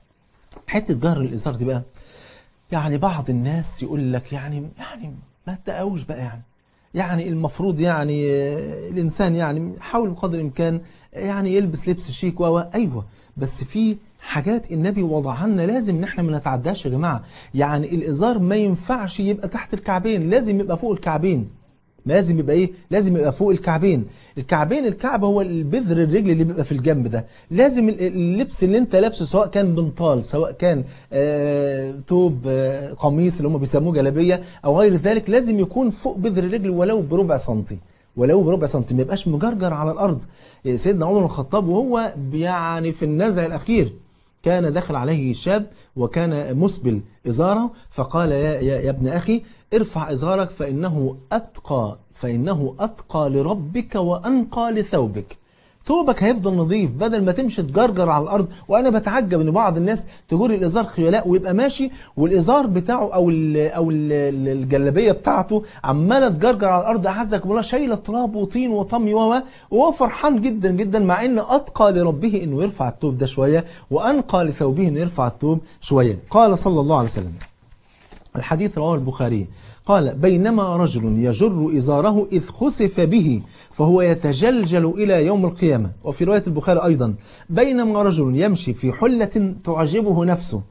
حتة جر الإزار دي بقى يعني بعض الناس يقول لك يعني يعني ما تقاوش بقى يعني يعني المفروض يعني آه، الإنسان يعني حاول بقدر الإمكان يعني يلبس لبس شيك و و- أيوه بس في حاجات النبي وضعها لنا لازم ان احنا ما نتعداش يا جماعه يعني الازار ما ينفعش يبقى تحت الكعبين لازم يبقى فوق الكعبين لازم يبقى ايه لازم يبقى فوق الكعبين الكعبين الكعب هو البذر الرجل اللي بيبقى في الجنب ده لازم ال- اللبس اللي انت لابسه سواء كان بنطال سواء كان آه توب آه قميص اللي هم بيسموه جلابيه او غير ذلك لازم يكون فوق بذر الرجل ولو بربع سنتي ولو بربع سنتي ما يبقاش مجرجر على الارض سيدنا عمر بن الخطاب وهو يعني في النزع الاخير كان دخل عليه شاب وكان مسبل إزاره فقال يا, يا, يا ابن أخي ارفع إزارك فإنه أتقى فإنه أتقى لربك وأنقى لثوبك ثوبك هيفضل نظيف بدل ما تمشي تجرجر على الارض وانا بتعجب ان بعض الناس تجر الازار خيلاء ويبقى ماشي والازار بتاعه او ال او ال الجلابيه بتاعته عماله تجرجر على الارض اعزك بالله شايله تراب وطين وطمي و وهو فرحان جدا جدا مع ان اتقى لربه انه يرفع الثوب ده شويه وانقى لثوبه انه يرفع الثوب شويه قال صلى الله عليه وسلم الحديث رواه البخاري قال بينما رجل يجر إزاره إذ خسف به فهو يتجلجل إلى يوم القيامة وفي رواية البخاري أيضا بينما رجل يمشي في حلة تعجبه نفسه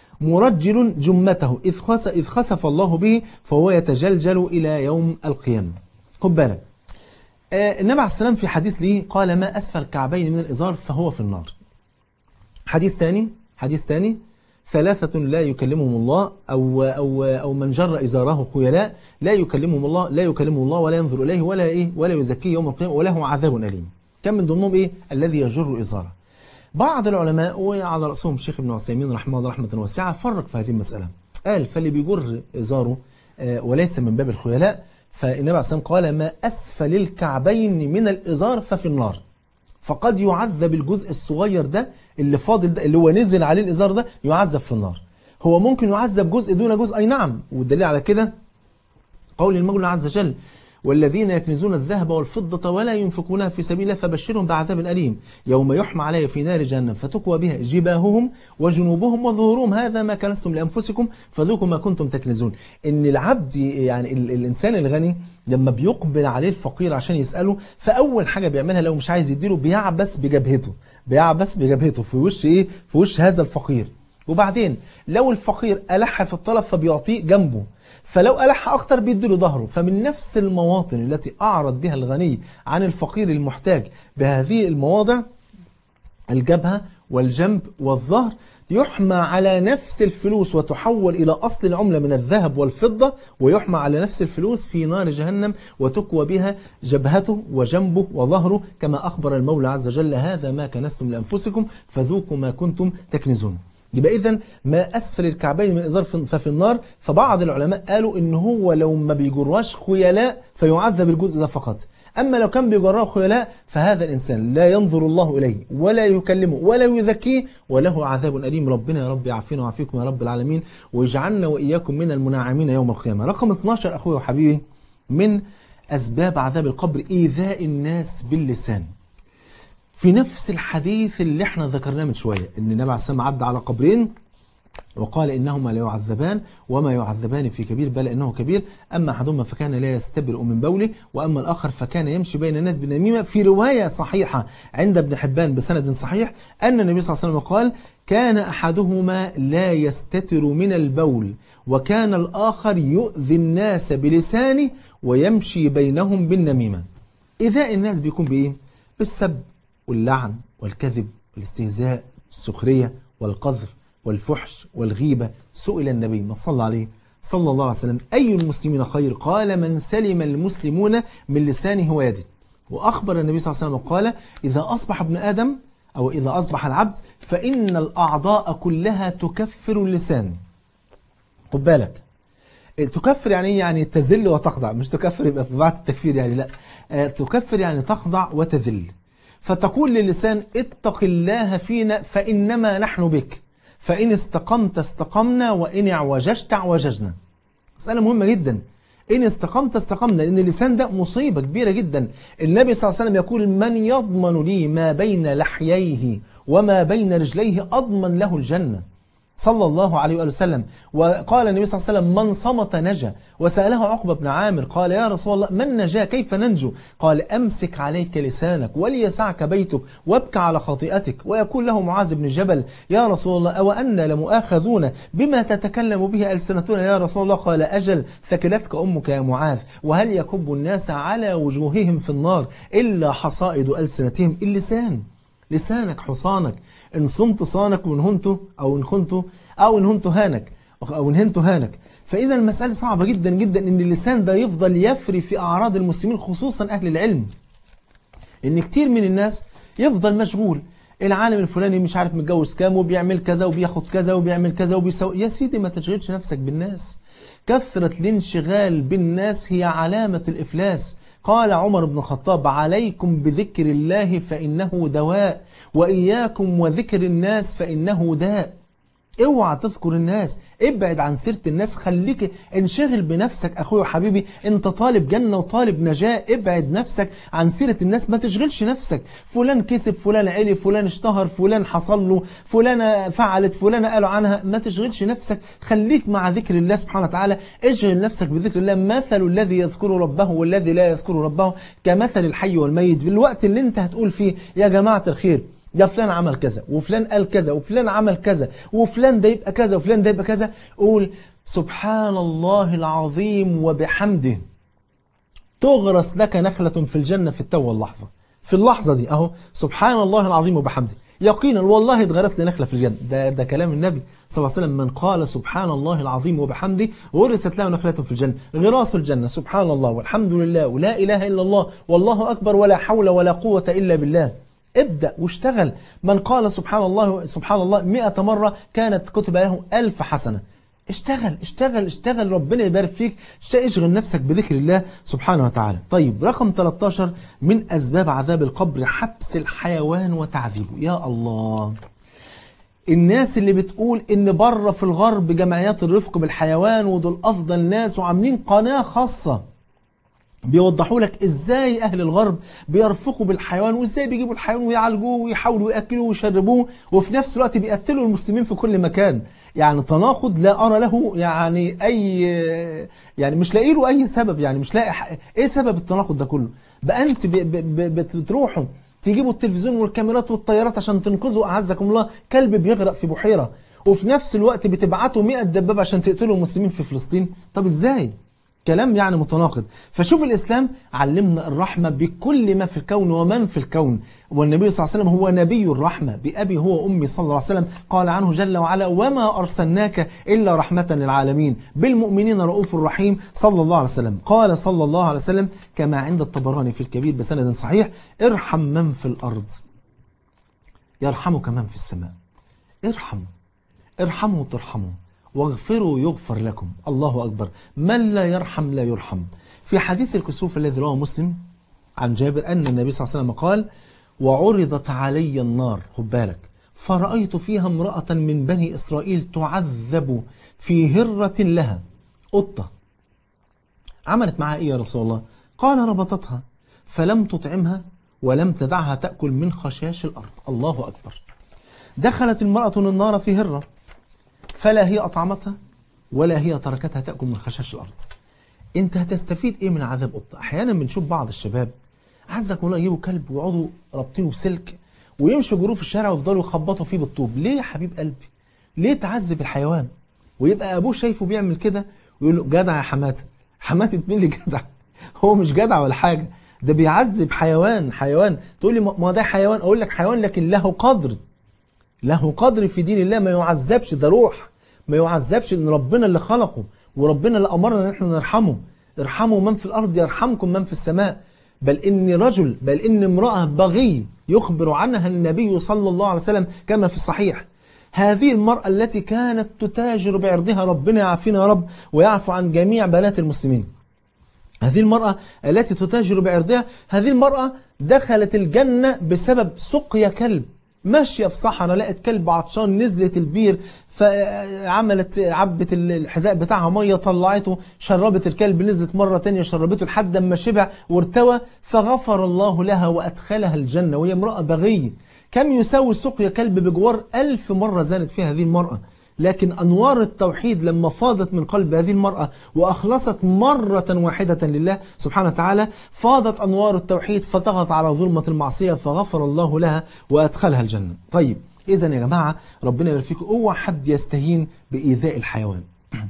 مرجل جمته إذ خس إذ خسف الله به فهو يتجلجل إلى يوم القيامة خد بالك آه النبي عليه السلام في حديث ليه قال ما أسفل الكعبين من الإزار فهو في النار حديث ثاني حديث ثاني ثلاثة لا يكلمهم الله أو أو أو من جر إزاره خيلاء لا يكلمهم الله لا يكلمه الله ولا ينظر إليه ولا إيه ولا يزكيه يوم القيامة وله عذاب أليم كم من ضمنهم إيه الذي يجر إزاره بعض العلماء وعلى رأسهم الشيخ ابن عثيمين رحمه الله رحمة واسعة فرق في هذه المسألة قال فاللي بيجر إزاره آه، وليس من باب الخيلاء فالنبي عليه الصلاة والسلام قال ما أسفل الكعبين من الإزار ففي النار فقد يعذب الجزء الصغير ده اللي فاضل ده اللي هو نزل عليه الإزار ده يعذب في النار هو ممكن يعذب جزء دون جزء أي نعم والدليل على كده قول المولى عز وجل والذين يكنزون الذهب والفضة ولا ينفقونها في سبيل الله فبشرهم بعذاب أليم يوم يحمى عليه في نار جهنم فتكوى بها جباههم وجنوبهم وظهورهم هذا ما كنستم لأنفسكم فذوقوا ما كنتم تكنزون إن العبد يعني ال الإنسان الغني لما بيقبل عليه الفقير عشان يسأله فأول حاجة بيعملها لو مش عايز يديله بيعبس بجبهته بيعبس بجبهته في وش إيه في وش هذا الفقير وبعدين لو الفقير ألح في الطلب فبيعطيه جنبه فلو ألح أكتر بيديله ظهره فمن نفس المواطن التي أعرض بها الغني عن الفقير المحتاج بهذه المواضع الجبهة والجنب والظهر يحمى على نفس الفلوس وتحول إلى أصل العملة من الذهب والفضة ويحمى على نفس الفلوس في نار جهنم وتكوى بها جبهته وجنبه وظهره كما أخبر المولى عز وجل هذا ما كنستم لأنفسكم فذوقوا ما كنتم تكنزون يبقى إذا ما أسفل الكعبين من إزار ففي النار فبعض العلماء قالوا إن هو لو ما بيجراش خيلاء فيعذب الجزء ده فقط أما لو كان بيجراه خيلاء فهذا الإنسان لا ينظر الله إليه ولا يكلمه ولا يزكيه وله عذاب أليم ربنا يا رب يعافينا ويعافيكم يا رب العالمين ويجعلنا وإياكم من المنعمين يوم القيامة رقم 12 أخوي وحبيبي من أسباب عذاب القبر إيذاء الناس باللسان في نفس الحديث اللي احنا ذكرناه من شوية ان النبي عليه السلام عدى على قبرين وقال إنهما لا يعذبان وما يعذبان في كبير بل إنه كبير أما أحدهما فكان لا يستبرئ من بوله وأما الآخر فكان يمشي بين الناس بالنميمة في رواية صحيحة عند ابن حبان بسند صحيح أن النبي صلى الله عليه وسلم قال كان أحدهما لا يستتر من البول وكان الآخر يؤذي الناس بلسانه ويمشي بينهم بالنميمة إيذاء الناس بيكون بإيه؟ بالسب واللعن والكذب والاستهزاء السخرية والقذف والفحش والغيبة سئل النبي ما صلى عليه صلى الله عليه وسلم أي المسلمين خير قال من سلم المسلمون من لسانه ويده وأخبر النبي صلى الله عليه وسلم قال إذا أصبح ابن آدم أو إذا أصبح العبد فإن الأعضاء كلها تكفر اللسان خد بالك تكفر يعني ايه؟ يعني تذل وتخضع مش تكفر يبقى في بعد التكفير يعني لا آه، تكفر يعني تخضع وتذل فتقول للسان اتق الله فينا فإنما نحن بك فإن استقمت استقمنا وإن اعوججت اعوججنا مسألة مهمة جدا إن استقمت استقمنا لأن اللسان ده مصيبة كبيرة جدا النبي صلى الله عليه وسلم يقول من يضمن لي ما بين لحييه وما بين رجليه أضمن له الجنة صلى الله عليه وآله وسلم وقال النبي صلى الله عليه وسلم من صمت نجا وسأله عقبة بن عامر قال يا رسول الله من نجا كيف ننجو قال أمسك عليك لسانك وليسعك بيتك وابك على خطيئتك ويقول له معاذ بن جبل يا رسول الله أو أن لمؤاخذون بما تتكلم به ألسنتنا يا رسول الله قال أجل ثكلتك أمك يا معاذ وهل يكب الناس على وجوههم في النار إلا حصائد ألسنتهم اللسان لسانك حصانك إن صمت صانك وإن هنت أو إن خنت أو إن هنت هانك أو إن هنت هانك فإذا المسألة صعبة جدا جدا إن اللسان ده يفضل يفري في أعراض المسلمين خصوصا أهل العلم إن كتير من الناس يفضل مشغول العالم الفلاني مش عارف متجوز كام وبيعمل كذا وبياخد كذا وبيعمل كذا وبيسوي يا سيدي ما تشغلش نفسك بالناس كثرة الانشغال بالناس هي علامة الإفلاس قال عمر بن الخطاب عليكم بذكر الله فإنه دواء وإياكم وذكر الناس فإنه داء اوعى تذكر الناس ابعد عن سيرة الناس خليك انشغل بنفسك اخوي وحبيبي انت طالب جنة وطالب نجاة ابعد نفسك عن سيرة الناس ما تشغلش نفسك فلان كسب فلان علي فلان اشتهر فلان حصل له فلانة فعلت فلانة قالوا عنها ما تشغلش نفسك خليك مع ذكر الله سبحانه وتعالى اشغل نفسك بذكر الله مثل الذي يذكر ربه والذي لا يذكر ربه كمثل الحي والميت في الوقت اللي انت هتقول فيه يا جماعة الخير ده فلان عمل كذا وفلان قال كذا وفلان عمل كذا وفلان ده يبقى كذا وفلان ده يبقى كذا قول سبحان الله العظيم وبحمده تغرس لك نخلة في الجنة في التو اللحظة في اللحظة دي أهو سبحان الله العظيم وبحمده يقينا والله اتغرس لي نخلة في الجنة ده, ده كلام النبي صلى الله عليه وسلم من قال سبحان الله العظيم وبحمده غرست له نخلة في الجنة غراس الجنة سبحان الله والحمد لله ولا إله إلا الله والله أكبر ولا حول ولا قوة إلا بالله ابدأ واشتغل من قال سبحان الله سبحان الله مئة مرة كانت كتب له ألف حسنة اشتغل اشتغل اشتغل ربنا يبارك فيك اشغل نفسك بذكر الله سبحانه وتعالى طيب رقم 13 من أسباب عذاب القبر حبس الحيوان وتعذيبه يا الله الناس اللي بتقول ان بره في الغرب جمعيات الرفق بالحيوان ودول افضل ناس وعاملين قناة خاصة بيوضحوا لك ازاي اهل الغرب بيرفقوا بالحيوان وازاي بيجيبوا الحيوان ويعالجوه ويحاولوا ياكلوه ويشربوه وفي نفس الوقت بيقتلوا المسلمين في كل مكان يعني تناقض لا ارى له يعني اي يعني مش لاقي له اي سبب يعني مش لاقي ح- ايه سبب التناقض ده كله بقى انت ب- ب- ب- بتروحوا تجيبوا التلفزيون والكاميرات والطيارات عشان تنقذوا اعزكم الله كلب بيغرق في بحيره وفي نفس الوقت بتبعتوا 100 دبابه عشان تقتلوا المسلمين في فلسطين طب ازاي كلام يعني متناقض فشوف الإسلام علمنا الرحمة بكل ما في الكون ومن في الكون والنبي صلى الله عليه وسلم هو نبي الرحمة بأبي هو أمي صلى الله عليه وسلم قال عنه جل وعلا وما أرسلناك إلا رحمة للعالمين بالمؤمنين رؤوف رحيم صلى الله عليه وسلم قال صلى الله عليه وسلم كما عند الطبراني في الكبير بسند صحيح ارحم من في الأرض يرحمك من في السماء ارحموا ارحموا ترحموا واغفروا يغفر لكم الله أكبر من لا يرحم لا يرحم في حديث الكسوف الذي رواه مسلم عن جابر أن النبي صلى الله عليه وسلم قال وعرضت علي النار خد بالك فرأيت فيها امرأة من بني إسرائيل تعذب في هرة لها قطة عملت معها إيه يا رسول الله قال ربطتها فلم تطعمها ولم تدعها تأكل من خشاش الأرض الله أكبر دخلت المرأة النار في هرة فلا هي أطعمتها ولا هي تركتها تأكل من خشاش الأرض أنت هتستفيد إيه من عذاب قطة أحيانا بنشوف بعض الشباب عزك والله يجيبوا كلب ويقعدوا رابطينه بسلك ويمشوا جروه في الشارع ويفضلوا يخبطوا فيه بالطوب ليه يا حبيب قلبي ليه تعذب الحيوان ويبقى ابوه شايفه بيعمل كده ويقول له جدع يا حماته حماته مين اللي جدع هو مش جدع ولا حاجه ده بيعذب حيوان حيوان تقول لي ما ما ده حيوان اقول لك حيوان لكن له قدر له قدر في دين الله ما يعذبش ده روح ما يعذبش ان ربنا اللي خلقه وربنا اللي امرنا ان احنا نرحمه ارحموا من في الارض يرحمكم من في السماء بل ان رجل بل ان امراه بغي يخبر عنها النبي صلى الله عليه وسلم كما في الصحيح هذه المرأة التي كانت تتاجر بعرضها ربنا يعافينا يا رب ويعفو عن جميع بنات المسلمين هذه المرأة التي تتاجر بعرضها هذه المرأة دخلت الجنة بسبب سقيا كلب ماشية في صحراء لقت كلب عطشان نزلت البير فعملت عبت الحذاء بتاعها مية طلعته شربت الكلب نزلت مرة تانية شربته لحد ما شبع وارتوى فغفر الله لها وأدخلها الجنة وهي امرأة بغية كم يساوي سقيا كلب بجوار ألف مرة زانت فيها هذه المرأة لكن أنوار التوحيد لما فاضت من قلب هذه المرأة وأخلصت مرة واحدة لله سبحانه وتعالى فاضت أنوار التوحيد فطغت على ظلمة المعصية فغفر الله لها وأدخلها الجنة طيب إذا يا جماعة ربنا يبارك فيكم اوعى حد يستهين بإيذاء الحيوان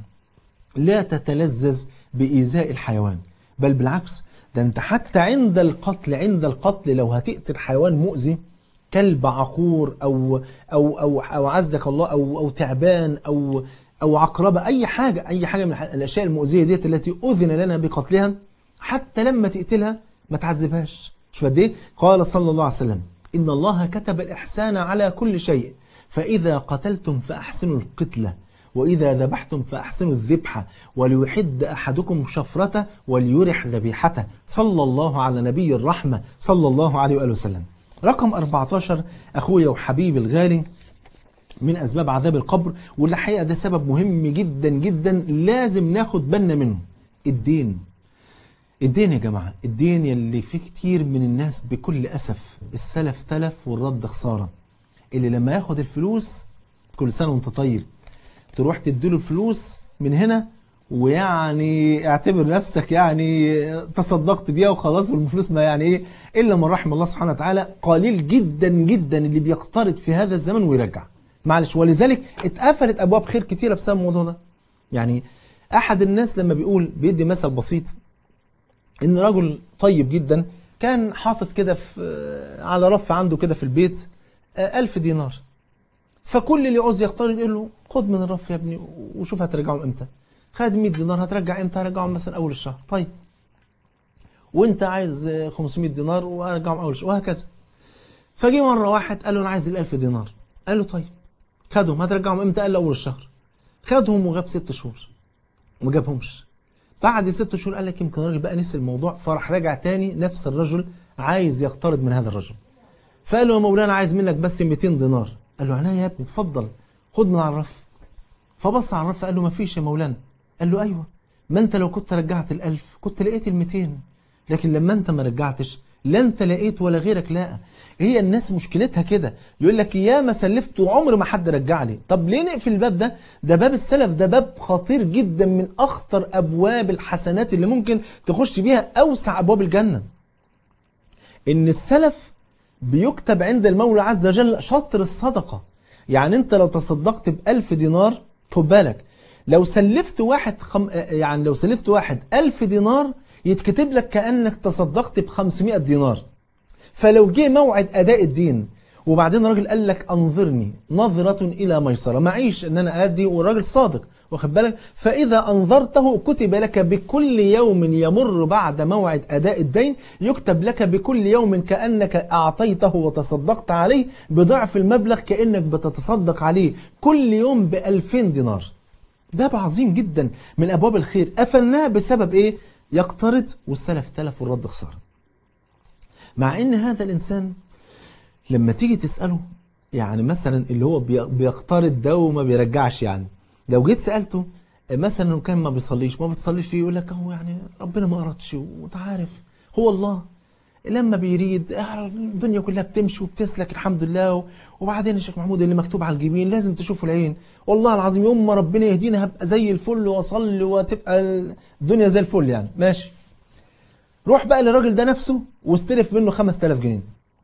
لا تتلذذ بإيذاء الحيوان بل بالعكس ده أنت حتى عند القتل عند القتل لو هتقتل حيوان مؤذي كلب عقور أو أو أو أو عزك الله أو أو تعبان أو أو عقربة أي حاجة أي حاجة من الأشياء المؤذية ديت التي أذن لنا بقتلها حتى لما تقتلها ما تعذبهاش مش قد إيه؟ قال صلى الله عليه وسلم إن الله كتب الإحسان على كل شيء فإذا قتلتم فأحسنوا القتلة وإذا ذبحتم فأحسنوا الذبحة وليحد أحدكم شفرته وليرح ذبيحته صلى الله على نبي الرحمة صلى الله عليه وآله وسلم رقم 14 أخويا وحبيبي الغالي من أسباب عذاب القبر واللي الحقيقة ده سبب مهم جدا جدا لازم ناخد بالنا منه الدين الدين يا جماعة الدين يلي فيه كتير من الناس بكل أسف السلف تلف والرد خسارة اللي لما ياخد الفلوس كل سنة وانت طيب تروح تديله الفلوس من هنا ويعني اعتبر نفسك يعني تصدقت بيها وخلاص والفلوس ما يعني ايه الا من رحم الله سبحانه وتعالى قليل جدا جدا اللي بيقترض في هذا الزمن ويرجع معلش ولذلك اتقفلت ابواب خير كتيره بسبب الموضوع ده يعني احد الناس لما بيقول بيدي مثل بسيط ان رجل طيب جدا كان حاطط كده في على رف عنده كده في البيت آه، ألف دينار فكل اللي عاوز يقترض يقول له خد من الرف يا ابني وشوف هترجعهم امتى خد 100 دينار هترجع امتى هرجعهم مثلا اول الشهر طيب وانت عايز آه، 500 دينار وهرجعهم اول الشهر وهكذا فجي مره واحد قال له انا عايز ال 1000 دينار قال له طيب خدهم هترجعهم امتى قال له اول الشهر خدهم وغاب ست شهور ما جابهمش بعد ست شهور قال لك يمكن الراجل بقى نسي الموضوع فراح راجع تاني نفس الرجل عايز يقترض من هذا الرجل فقال له يا مولانا عايز منك بس 200 دينار قال له عينيا يا ابني اتفضل خد من على الرف فبص على الرف قال له ما فيش يا مولانا قال له ايوه ما انت لو كنت رجعت الألف كنت لقيت ال 200 لكن لما انت ما رجعتش لا انت لقيت ولا غيرك لاقى هي الناس مشكلتها كده يقول لك يا ما سلفت وعمر ما حد رجع لي طب ليه نقفل الباب ده ده باب السلف ده باب خطير جدا من اخطر ابواب الحسنات اللي ممكن تخش بيها اوسع ابواب الجنه ان السلف بيكتب عند المولى عز وجل شطر الصدقة يعني انت لو تصدقت بألف دينار خد بالك لو سلفت واحد خم... يعني لو سلفت واحد ألف دينار يتكتب لك كأنك تصدقت بخمسمائة دينار فلو جه موعد أداء الدين وبعدين الراجل قال لك أنظرني نظرة إلى ميسرة معيش إن أنا أدي والراجل صادق واخد بالك فإذا أنظرته كتب لك بكل يوم يمر بعد موعد أداء الدين يكتب لك بكل يوم كأنك أعطيته وتصدقت عليه بضعف المبلغ كأنك بتتصدق عليه كل يوم بألفين دينار باب عظيم جدا من أبواب الخير قفلناه بسبب إيه؟ يقترض والسلف تلف والرد خسارة مع إن هذا الإنسان لما تيجي تسأله يعني مثلا اللي هو بي- بيقترض ده وما بيرجعش يعني لو جيت سألته مثلا لو كان ما بيصليش ما بتصليش ليه يقول لك هو يعني ربنا ما أردش وانت عارف هو الله لما بيريد آه، الدنيا كلها بتمشي وبتسلك الحمد لله و- وبعدين يا شيخ محمود اللي مكتوب على الجبين لازم تشوفه العين والله العظيم يوم ما ربنا يهدينا هبقى زي الفل واصلي وتبقى الدنيا زي الفل يعني ماشي روح بقى للراجل ده نفسه واستلف منه 5000 جنيه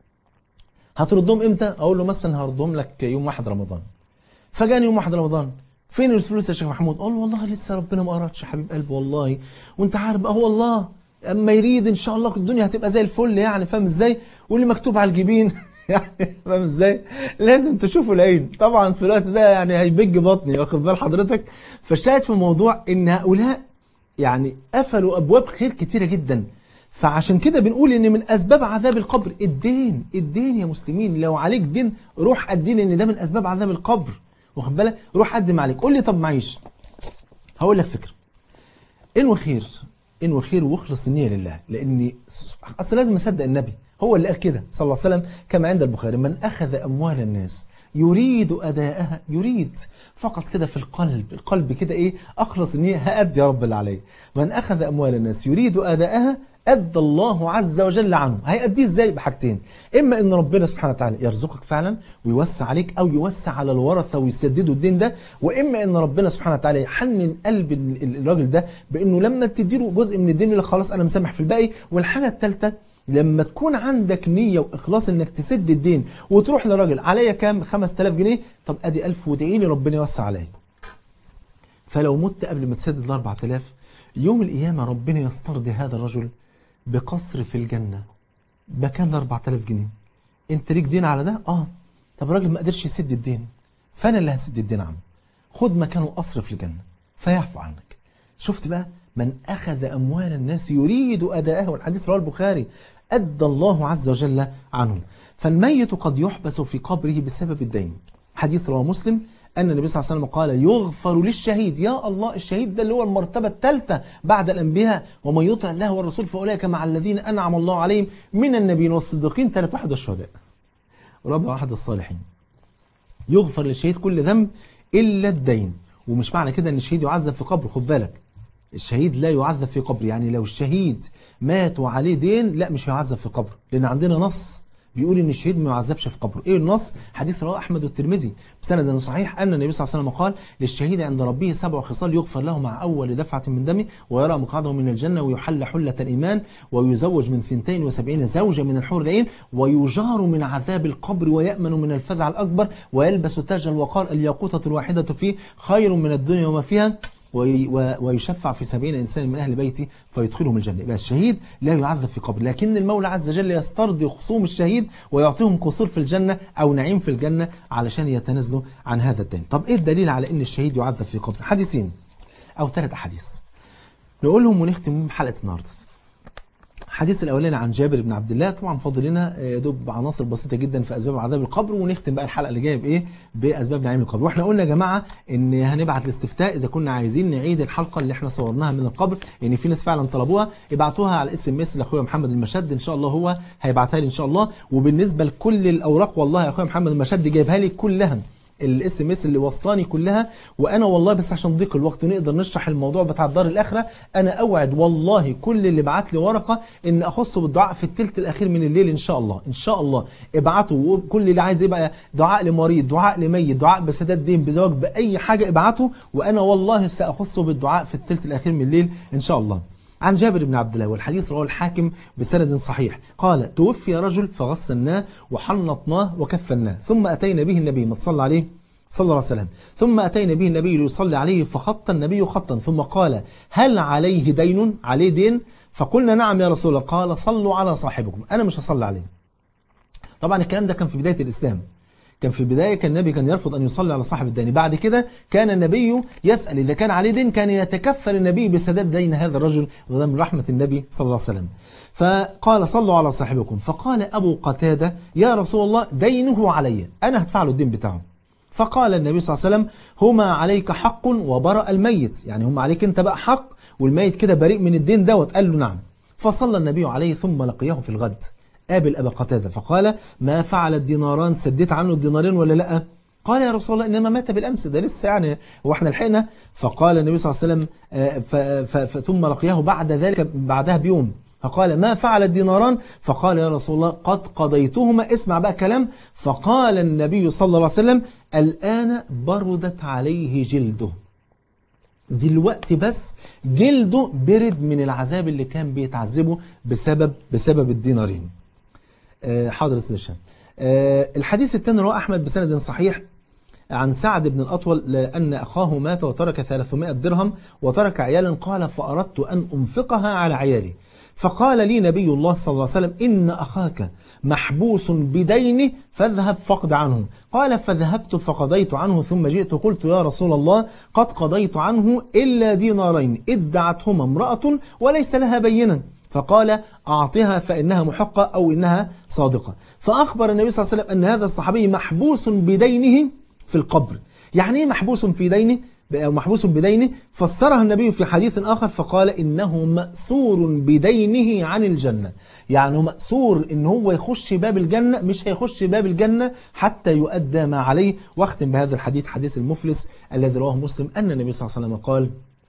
هتردهم امتى اقول له مثلا هردهم لك يوم 1 رمضان فجاني يوم 1 رمضان فين الفلوس يا شيخ محمود قال له والله لسه ربنا ما ارادش يا حبيب قلبي والله وانت عارف بقى هو الله اما يريد ان شاء الله الدنيا هتبقى زي الفل يعني فاهم ازاي واللي مكتوب على الجبين يعني فاهم ازاي لازم تشوفوا العين طبعا في الوقت ده يعني هيبج بطني واخد بال حضرتك فالشاهد في الموضوع ان هؤلاء يعني قفلوا ابواب خير كتيره جدا فعشان كده بنقول ان من اسباب عذاب القبر الدين الدين يا مسلمين لو عليك دين روح الدين ان ده من اسباب عذاب القبر واخد بالك روح قدم عليك قول لي طب معيش هقول لك فكره انوي خير انوي خير واخلص النيه لله لان اصل لازم اصدق النبي هو اللي قال كده صلى الله عليه وسلم كما عند البخاري من اخذ اموال الناس يريد اداءها يريد فقط كده في القلب القلب كده ايه اخلص النيه هادي يا رب اللي عليه من اخذ اموال الناس يريد اداءها ادى الله عز وجل عنه هيأديه ازاي بحاجتين اما ان ربنا سبحانه وتعالى يرزقك فعلا ويوسع عليك او يوسع على الورثه ويسددوا الدين ده واما ان ربنا سبحانه وتعالى يحنن قلب ال- ال- الراجل ده بانه لما تديله جزء من الدين اللي خلاص انا مسامح في الباقي والحاجه الثالثه لما تكون عندك نية وإخلاص إنك تسد الدين وتروح لراجل عليا كام 5000 جنيه طب أدي 1000 وادعي لي ربنا يوسع عليا فلو مت قبل ما تسدد ال 4000 يوم القيامة ربنا يسترضي هذا الرجل بقصر في الجنة بكام ال 4000 جنيه انت ليك دين على ده اه طب الراجل ما قدرش يسد الدين فانا اللي هسد الدين عنه خد مكانه قصر في الجنة فيعفو عنك شفت بقى من أخذ أموال الناس يريد أداءها والحديث رواه البخاري أدى الله عز وجل عنه فالميت قد يحبس في قبره بسبب الدين حديث رواه مسلم أن النبي صلى الله عليه وسلم قال يغفر للشهيد يا الله الشهيد ده اللي هو المرتبة الثالثة بعد الأنبياء ومن يطع الله والرسول فأولئك مع الذين أنعم الله عليهم من النبيين والصديقين ثلاث واحد والشهداء رابع واحد الصالحين يغفر للشهيد كل ذنب إلا الدين ومش معنى كده أن الشهيد يعذب في قبره خد بالك الشهيد لا يعذب في قبره يعني لو الشهيد مات وعليه دين لا مش هيعذب في قبره لأن عندنا نص بيقول ان الشهيد ما يعذبش في قبره ايه النص حديث رواه احمد والترمذي بسند صحيح ان النبي صلى الله عليه وسلم قال للشهيد عند ربه سبع خصال يغفر له مع اول دفعه من دمه ويرى مقعده من الجنه ويحل حله الايمان ويزوج من 72 زوجه من الحور العين ويجار من عذاب القبر ويامن من الفزع الاكبر ويلبس تاج الوقار الياقوته الواحده فيه خير من الدنيا وما فيها وي- و- ويشفع في سبعين إنسان من أهل بيتي فيدخلهم الجنة يبقى الشهيد لا يعذب في قبر لكن المولى عز وجل يسترضي خصوم الشهيد ويعطيهم قصور في الجنة أو نعيم في الجنة علشان يتنازلوا عن هذا الدين طب إيه الدليل على أن الشهيد يعذب في قبر حديثين أو ثلاث أحاديث نقولهم ونختم حلقة النهارده الحديث الاولاني عن جابر بن عبد الله طبعا فاضل لنا آه، يا دوب عناصر بسيطه جدا في اسباب عذاب القبر ونختم بقى الحلقه اللي جايه بايه باسباب نعيم القبر واحنا قلنا يا جماعه ان هنبعت الاستفتاء اذا كنا عايزين نعيد الحلقه اللي احنا صورناها من القبر يعني في ناس فعلا طلبوها ابعتوها على الاس ام اس لاخويا محمد المشد ان شاء الله هو هيبعتها لي ان شاء الله وبالنسبه لكل الاوراق والله يا اخويا محمد المشد جايبها لي كلها الاس ام اس اللي وصلاني كلها وانا والله بس عشان ضيق الوقت ونقدر نشرح الموضوع بتاع الدار الاخره انا اوعد والله كل اللي بعت لي ورقه ان اخصه بالدعاء في الثلث الاخير من الليل ان شاء الله ان شاء الله ابعتوا وكل اللي عايز يبقى دعاء لمريض دعاء لميت دعاء بسداد دين بزواج باي حاجه ابعته وانا والله ساخصه بالدعاء في الثلث الاخير من الليل ان شاء الله عن جابر بن عبد الله والحديث رواه الحاكم بسند صحيح قال توفي رجل فغسلناه وحنطناه وكفناه ثم أتينا به النبي ما تصلى عليه صلى الله عليه وسلم ثم أتينا به النبي ليصلي عليه فخط النبي خطا ثم قال هل عليه دين عليه دين فقلنا نعم يا رسول الله قال صلوا على صاحبكم أنا مش هصلي عليه طبعا الكلام ده كان في بداية الإسلام كان في البداية كان النبي كان يرفض أن يصلي على صاحب الدين بعد كده كان النبي يسأل إذا كان عليه دين كان يتكفل النبي بسداد دين هذا الرجل وده من رحمة النبي صلى الله عليه وسلم فقال صلوا على صاحبكم فقال أبو قتادة يا رسول الله دينه علي أنا هدفع له الدين بتاعه فقال النبي صلى الله عليه وسلم هما عليك حق وبرأ الميت يعني هما عليك انت بقى حق والميت كده بريء من الدين دوت قال له نعم فصلى النبي عليه ثم لقيه في الغد قابل أبا قتادة فقال ما فعل الديناران سديت عنه الدينارين ولا لا قال يا رسول الله إنما مات بالأمس ده لسه يعني هو احنا لحقنا فقال النبي صلى الله عليه وسلم آه، ف- ف- ف- ثم لقيه بعد ذلك بعدها بيوم فقال ما فعل الديناران فقال يا رسول الله قد قضيتهما اسمع بقى كلام فقال النبي صلى الله عليه وسلم الآن بردت عليه جلده دلوقتي بس جلده برد من العذاب اللي كان بيتعذبه بسبب بسبب الدينارين آه، حاضر استاذ هشام آه، الحديث الثاني رواه احمد بسند صحيح عن سعد بن الأطول لأن أخاه مات وترك 300 درهم وترك عيالا قال فأردت أن أنفقها على عيالي فقال لي نبي الله صلى الله عليه وسلم إن أخاك محبوس بدينه فاذهب فقد عنه قال فذهبت فقضيت عنه ثم جئت قلت يا رسول الله قد قضيت عنه إلا دينارين ادعتهما امرأة وليس لها بينا فقال أعطها فإنها محقة أو إنها صادقة فأخبر النبي صلى الله عليه وسلم أن هذا الصحابي محبوس بدينه في القبر يعني ايه محبوس في دينه أو محبوس بدينه فسرها النبي في حديث آخر فقال إنه مأسور بدينه عن الجنة يعني هو مأسور إن هو يخش باب الجنة مش هيخش باب الجنة حتى يؤدى ما عليه واختم بهذا الحديث حديث المفلس الذي رواه مسلم أن النبي صلى الله عليه وسلم قال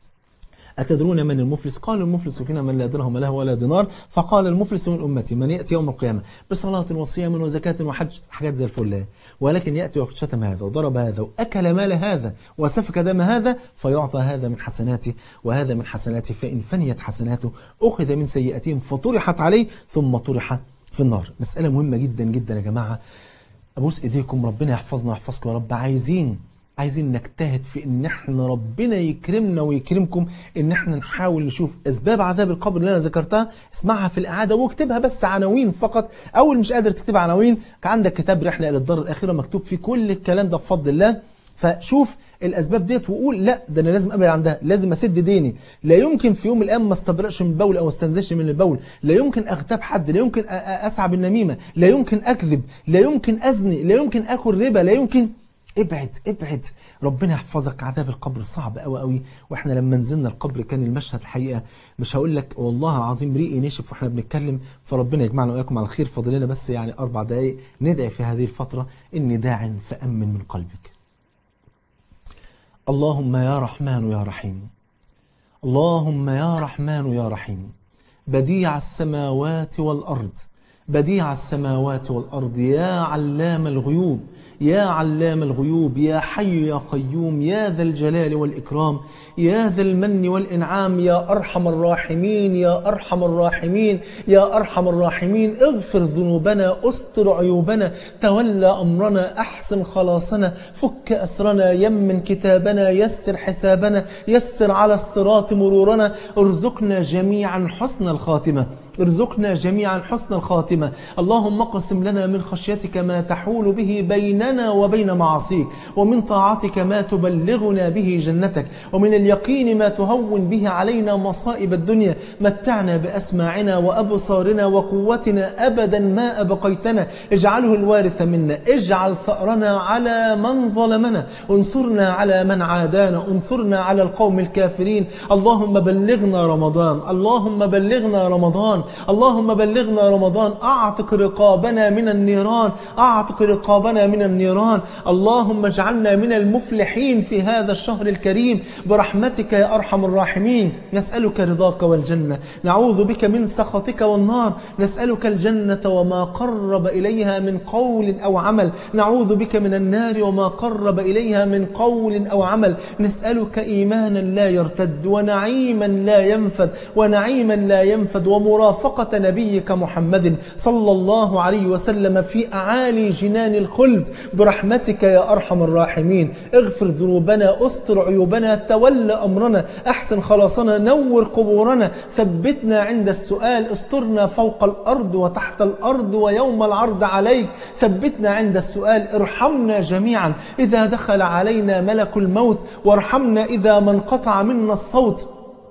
أتدرون من المفلس قال المفلس فينا من لا درهم له ولا دينار فقال المفلس من أمتي من يأتي يوم القيامة بصلاة وصيام وزكاة وحج حاجات زي الفل ولكن يأتي وقد شتم هذا وضرب هذا وأكل مال هذا وسفك دم هذا فيعطى هذا من حسناته وهذا من حسناته فإن فنيت حسناته أخذ من سيئاتهم فطرحت عليه ثم طرح في النار مسألة مهمة جدا جدا يا جماعة أبوس إيديكم ربنا يحفظنا ويحفظكم يا رب عايزين عايزين نجتهد في ان احنا ربنا يكرمنا ويكرمكم ان احنا نحاول نشوف اسباب عذاب القبر اللي انا ذكرتها اسمعها في الاعاده واكتبها بس عناوين فقط اول مش قادر تكتب عناوين كان عندك كتاب رحله الى الدار الاخره مكتوب فيه كل الكلام ده بفضل الله فشوف الاسباب ديت وقول لا ده انا لازم ابعد عن ده لازم اسد ديني لا يمكن في يوم من الايام ما استبرئش من البول او استنزفش من البول لا يمكن اغتاب حد لا يمكن اسعى بالنميمه لا يمكن اكذب لا يمكن ازني لا يمكن اكل ربا لا يمكن ابعد ابعد ربنا يحفظك عذاب القبر صعب قوي قوي واحنا لما نزلنا القبر كان المشهد الحقيقه مش هقول لك والله العظيم ريقي نشف واحنا بنتكلم فربنا يجمعنا واياكم على خير فاضل لنا بس يعني اربع دقائق ندعي في هذه الفتره اني داع فامن من قلبك اللهم يا رحمن يا رحيم اللهم يا رحمن يا رحيم بديع السماوات والارض بديع السماوات والارض يا علام الغيوب يا علام الغيوب يا حي يا قيوم يا ذا الجلال والإكرام يا ذا المن والإنعام يا أرحم الراحمين يا أرحم الراحمين يا أرحم الراحمين اغفر ذنوبنا استر عيوبنا تولى أمرنا أحسن خلاصنا فك أسرنا يمن كتابنا يسر حسابنا يسر على الصراط مرورنا ارزقنا جميعا حسن الخاتمة ارزقنا جميعا حسن الخاتمة اللهم اقسم لنا من خشيتك ما تحول به بيننا وبين معاصيك ومن طاعتك ما تبلغنا به جنتك ومن اليقين ما تهون به علينا مصائب الدنيا متعنا بأسماعنا وأبصارنا وقوتنا أبدا ما أبقيتنا اجعله الوارث منا اجعل ثأرنا على من ظلمنا انصرنا على من عادانا انصرنا على القوم الكافرين اللهم بلغنا رمضان اللهم بلغنا رمضان اللهم بلغنا رمضان أعتق رقابنا من النيران أعتق رقابنا من النيران اللهم اجعلنا من المفلحين في هذا الشهر الكريم برحمتك يا أرحم الراحمين نسألك رضاك والجنة نعوذ بك من سخطك والنار نسألك الجنة وما قرب إليها من قول أو عمل نعوذ بك من النار وما قرب إليها من قول أو عمل نسألك إيمانا لا يرتد ونعيما لا ينفد ونعيما لا ينفد ومرافقة نبيك محمد صلى الله عليه وسلم في أعالي جنان الخلد برحمتك يا أرحم الراحمين اغفر ذنوبنا استر عيوبنا تولى أمرنا أحسن خلاصنا نور قبورنا ثبتنا عند السؤال استرنا فوق الأرض وتحت الأرض ويوم العرض عليك ثبتنا عند السؤال ارحمنا جميعا إذا دخل علينا ملك الموت وارحمنا إذا ما انقطع منا الصوت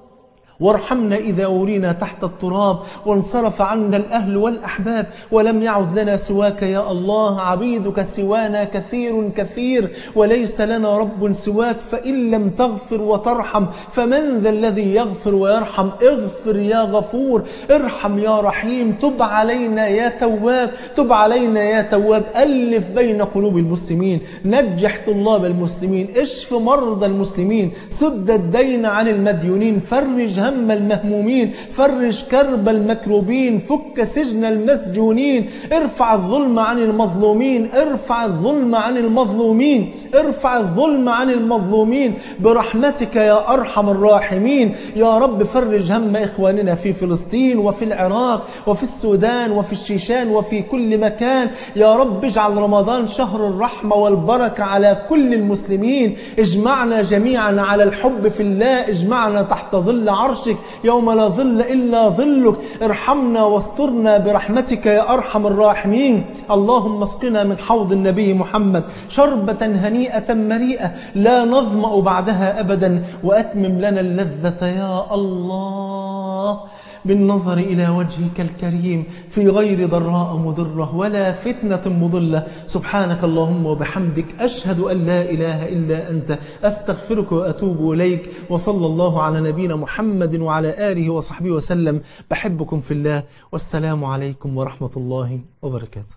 وارحمنا إذا أورينا تحت التراب وانصرف عنا الأهل والأحباب ولم يعد لنا سواك يا الله عبيدك سوانا كثير كثير وليس لنا رب سواك فإن لم تغفر وترحم فمن ذا الذي يغفر ويرحم اغفر يا غفور ارحم يا رحيم تب علينا يا تواب تب علينا يا تواب ألف بين قلوب المسلمين نجح طلاب المسلمين اشف مرضى المسلمين سد الدين عن المديونين فرج هم هم المهمومين فرج كرب المكروبين فك سجن المسجونين ارفع الظلم عن المظلومين ارفع الظلم عن المظلومين ارفع الظلم عن المظلومين برحمتك يا أرحم الراحمين يا رب فرج هم إخواننا في فلسطين وفي العراق وفي السودان وفي الشيشان وفي كل مكان يا رب اجعل رمضان شهر الرحمة والبركة على كل المسلمين اجمعنا جميعا على الحب في الله اجمعنا تحت ظل عرشك يوم لا ظل إلا ظلك ارحمنا واسترنا برحمتك يا أرحم الراحمين اللهم اسقنا من حوض النبي محمد شربة هنيئة مريئة لا نظمأ بعدها أبدا وأتمم لنا اللذة يا الله بالنظر إلى وجهك الكريم في غير ضراء مضرة ولا فتنة مضلة سبحانك اللهم وبحمدك أشهد أن لا إله إلا أنت أستغفرك وأتوب إليك وصلى الله على نبينا محمد وعلى آله وصحبه وسلم بحبكم في الله والسلام عليكم ورحمة الله وبركاته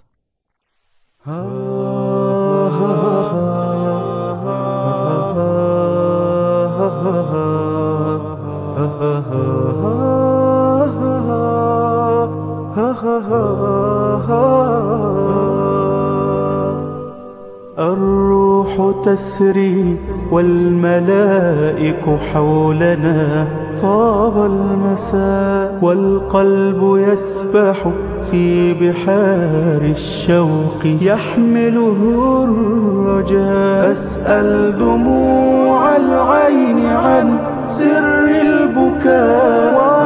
الروح تسري والملائك حولنا طاب المساء والقلب يسبح في بحار الشوق يحمله الرجاء أسأل دموع العين عن سر البكاء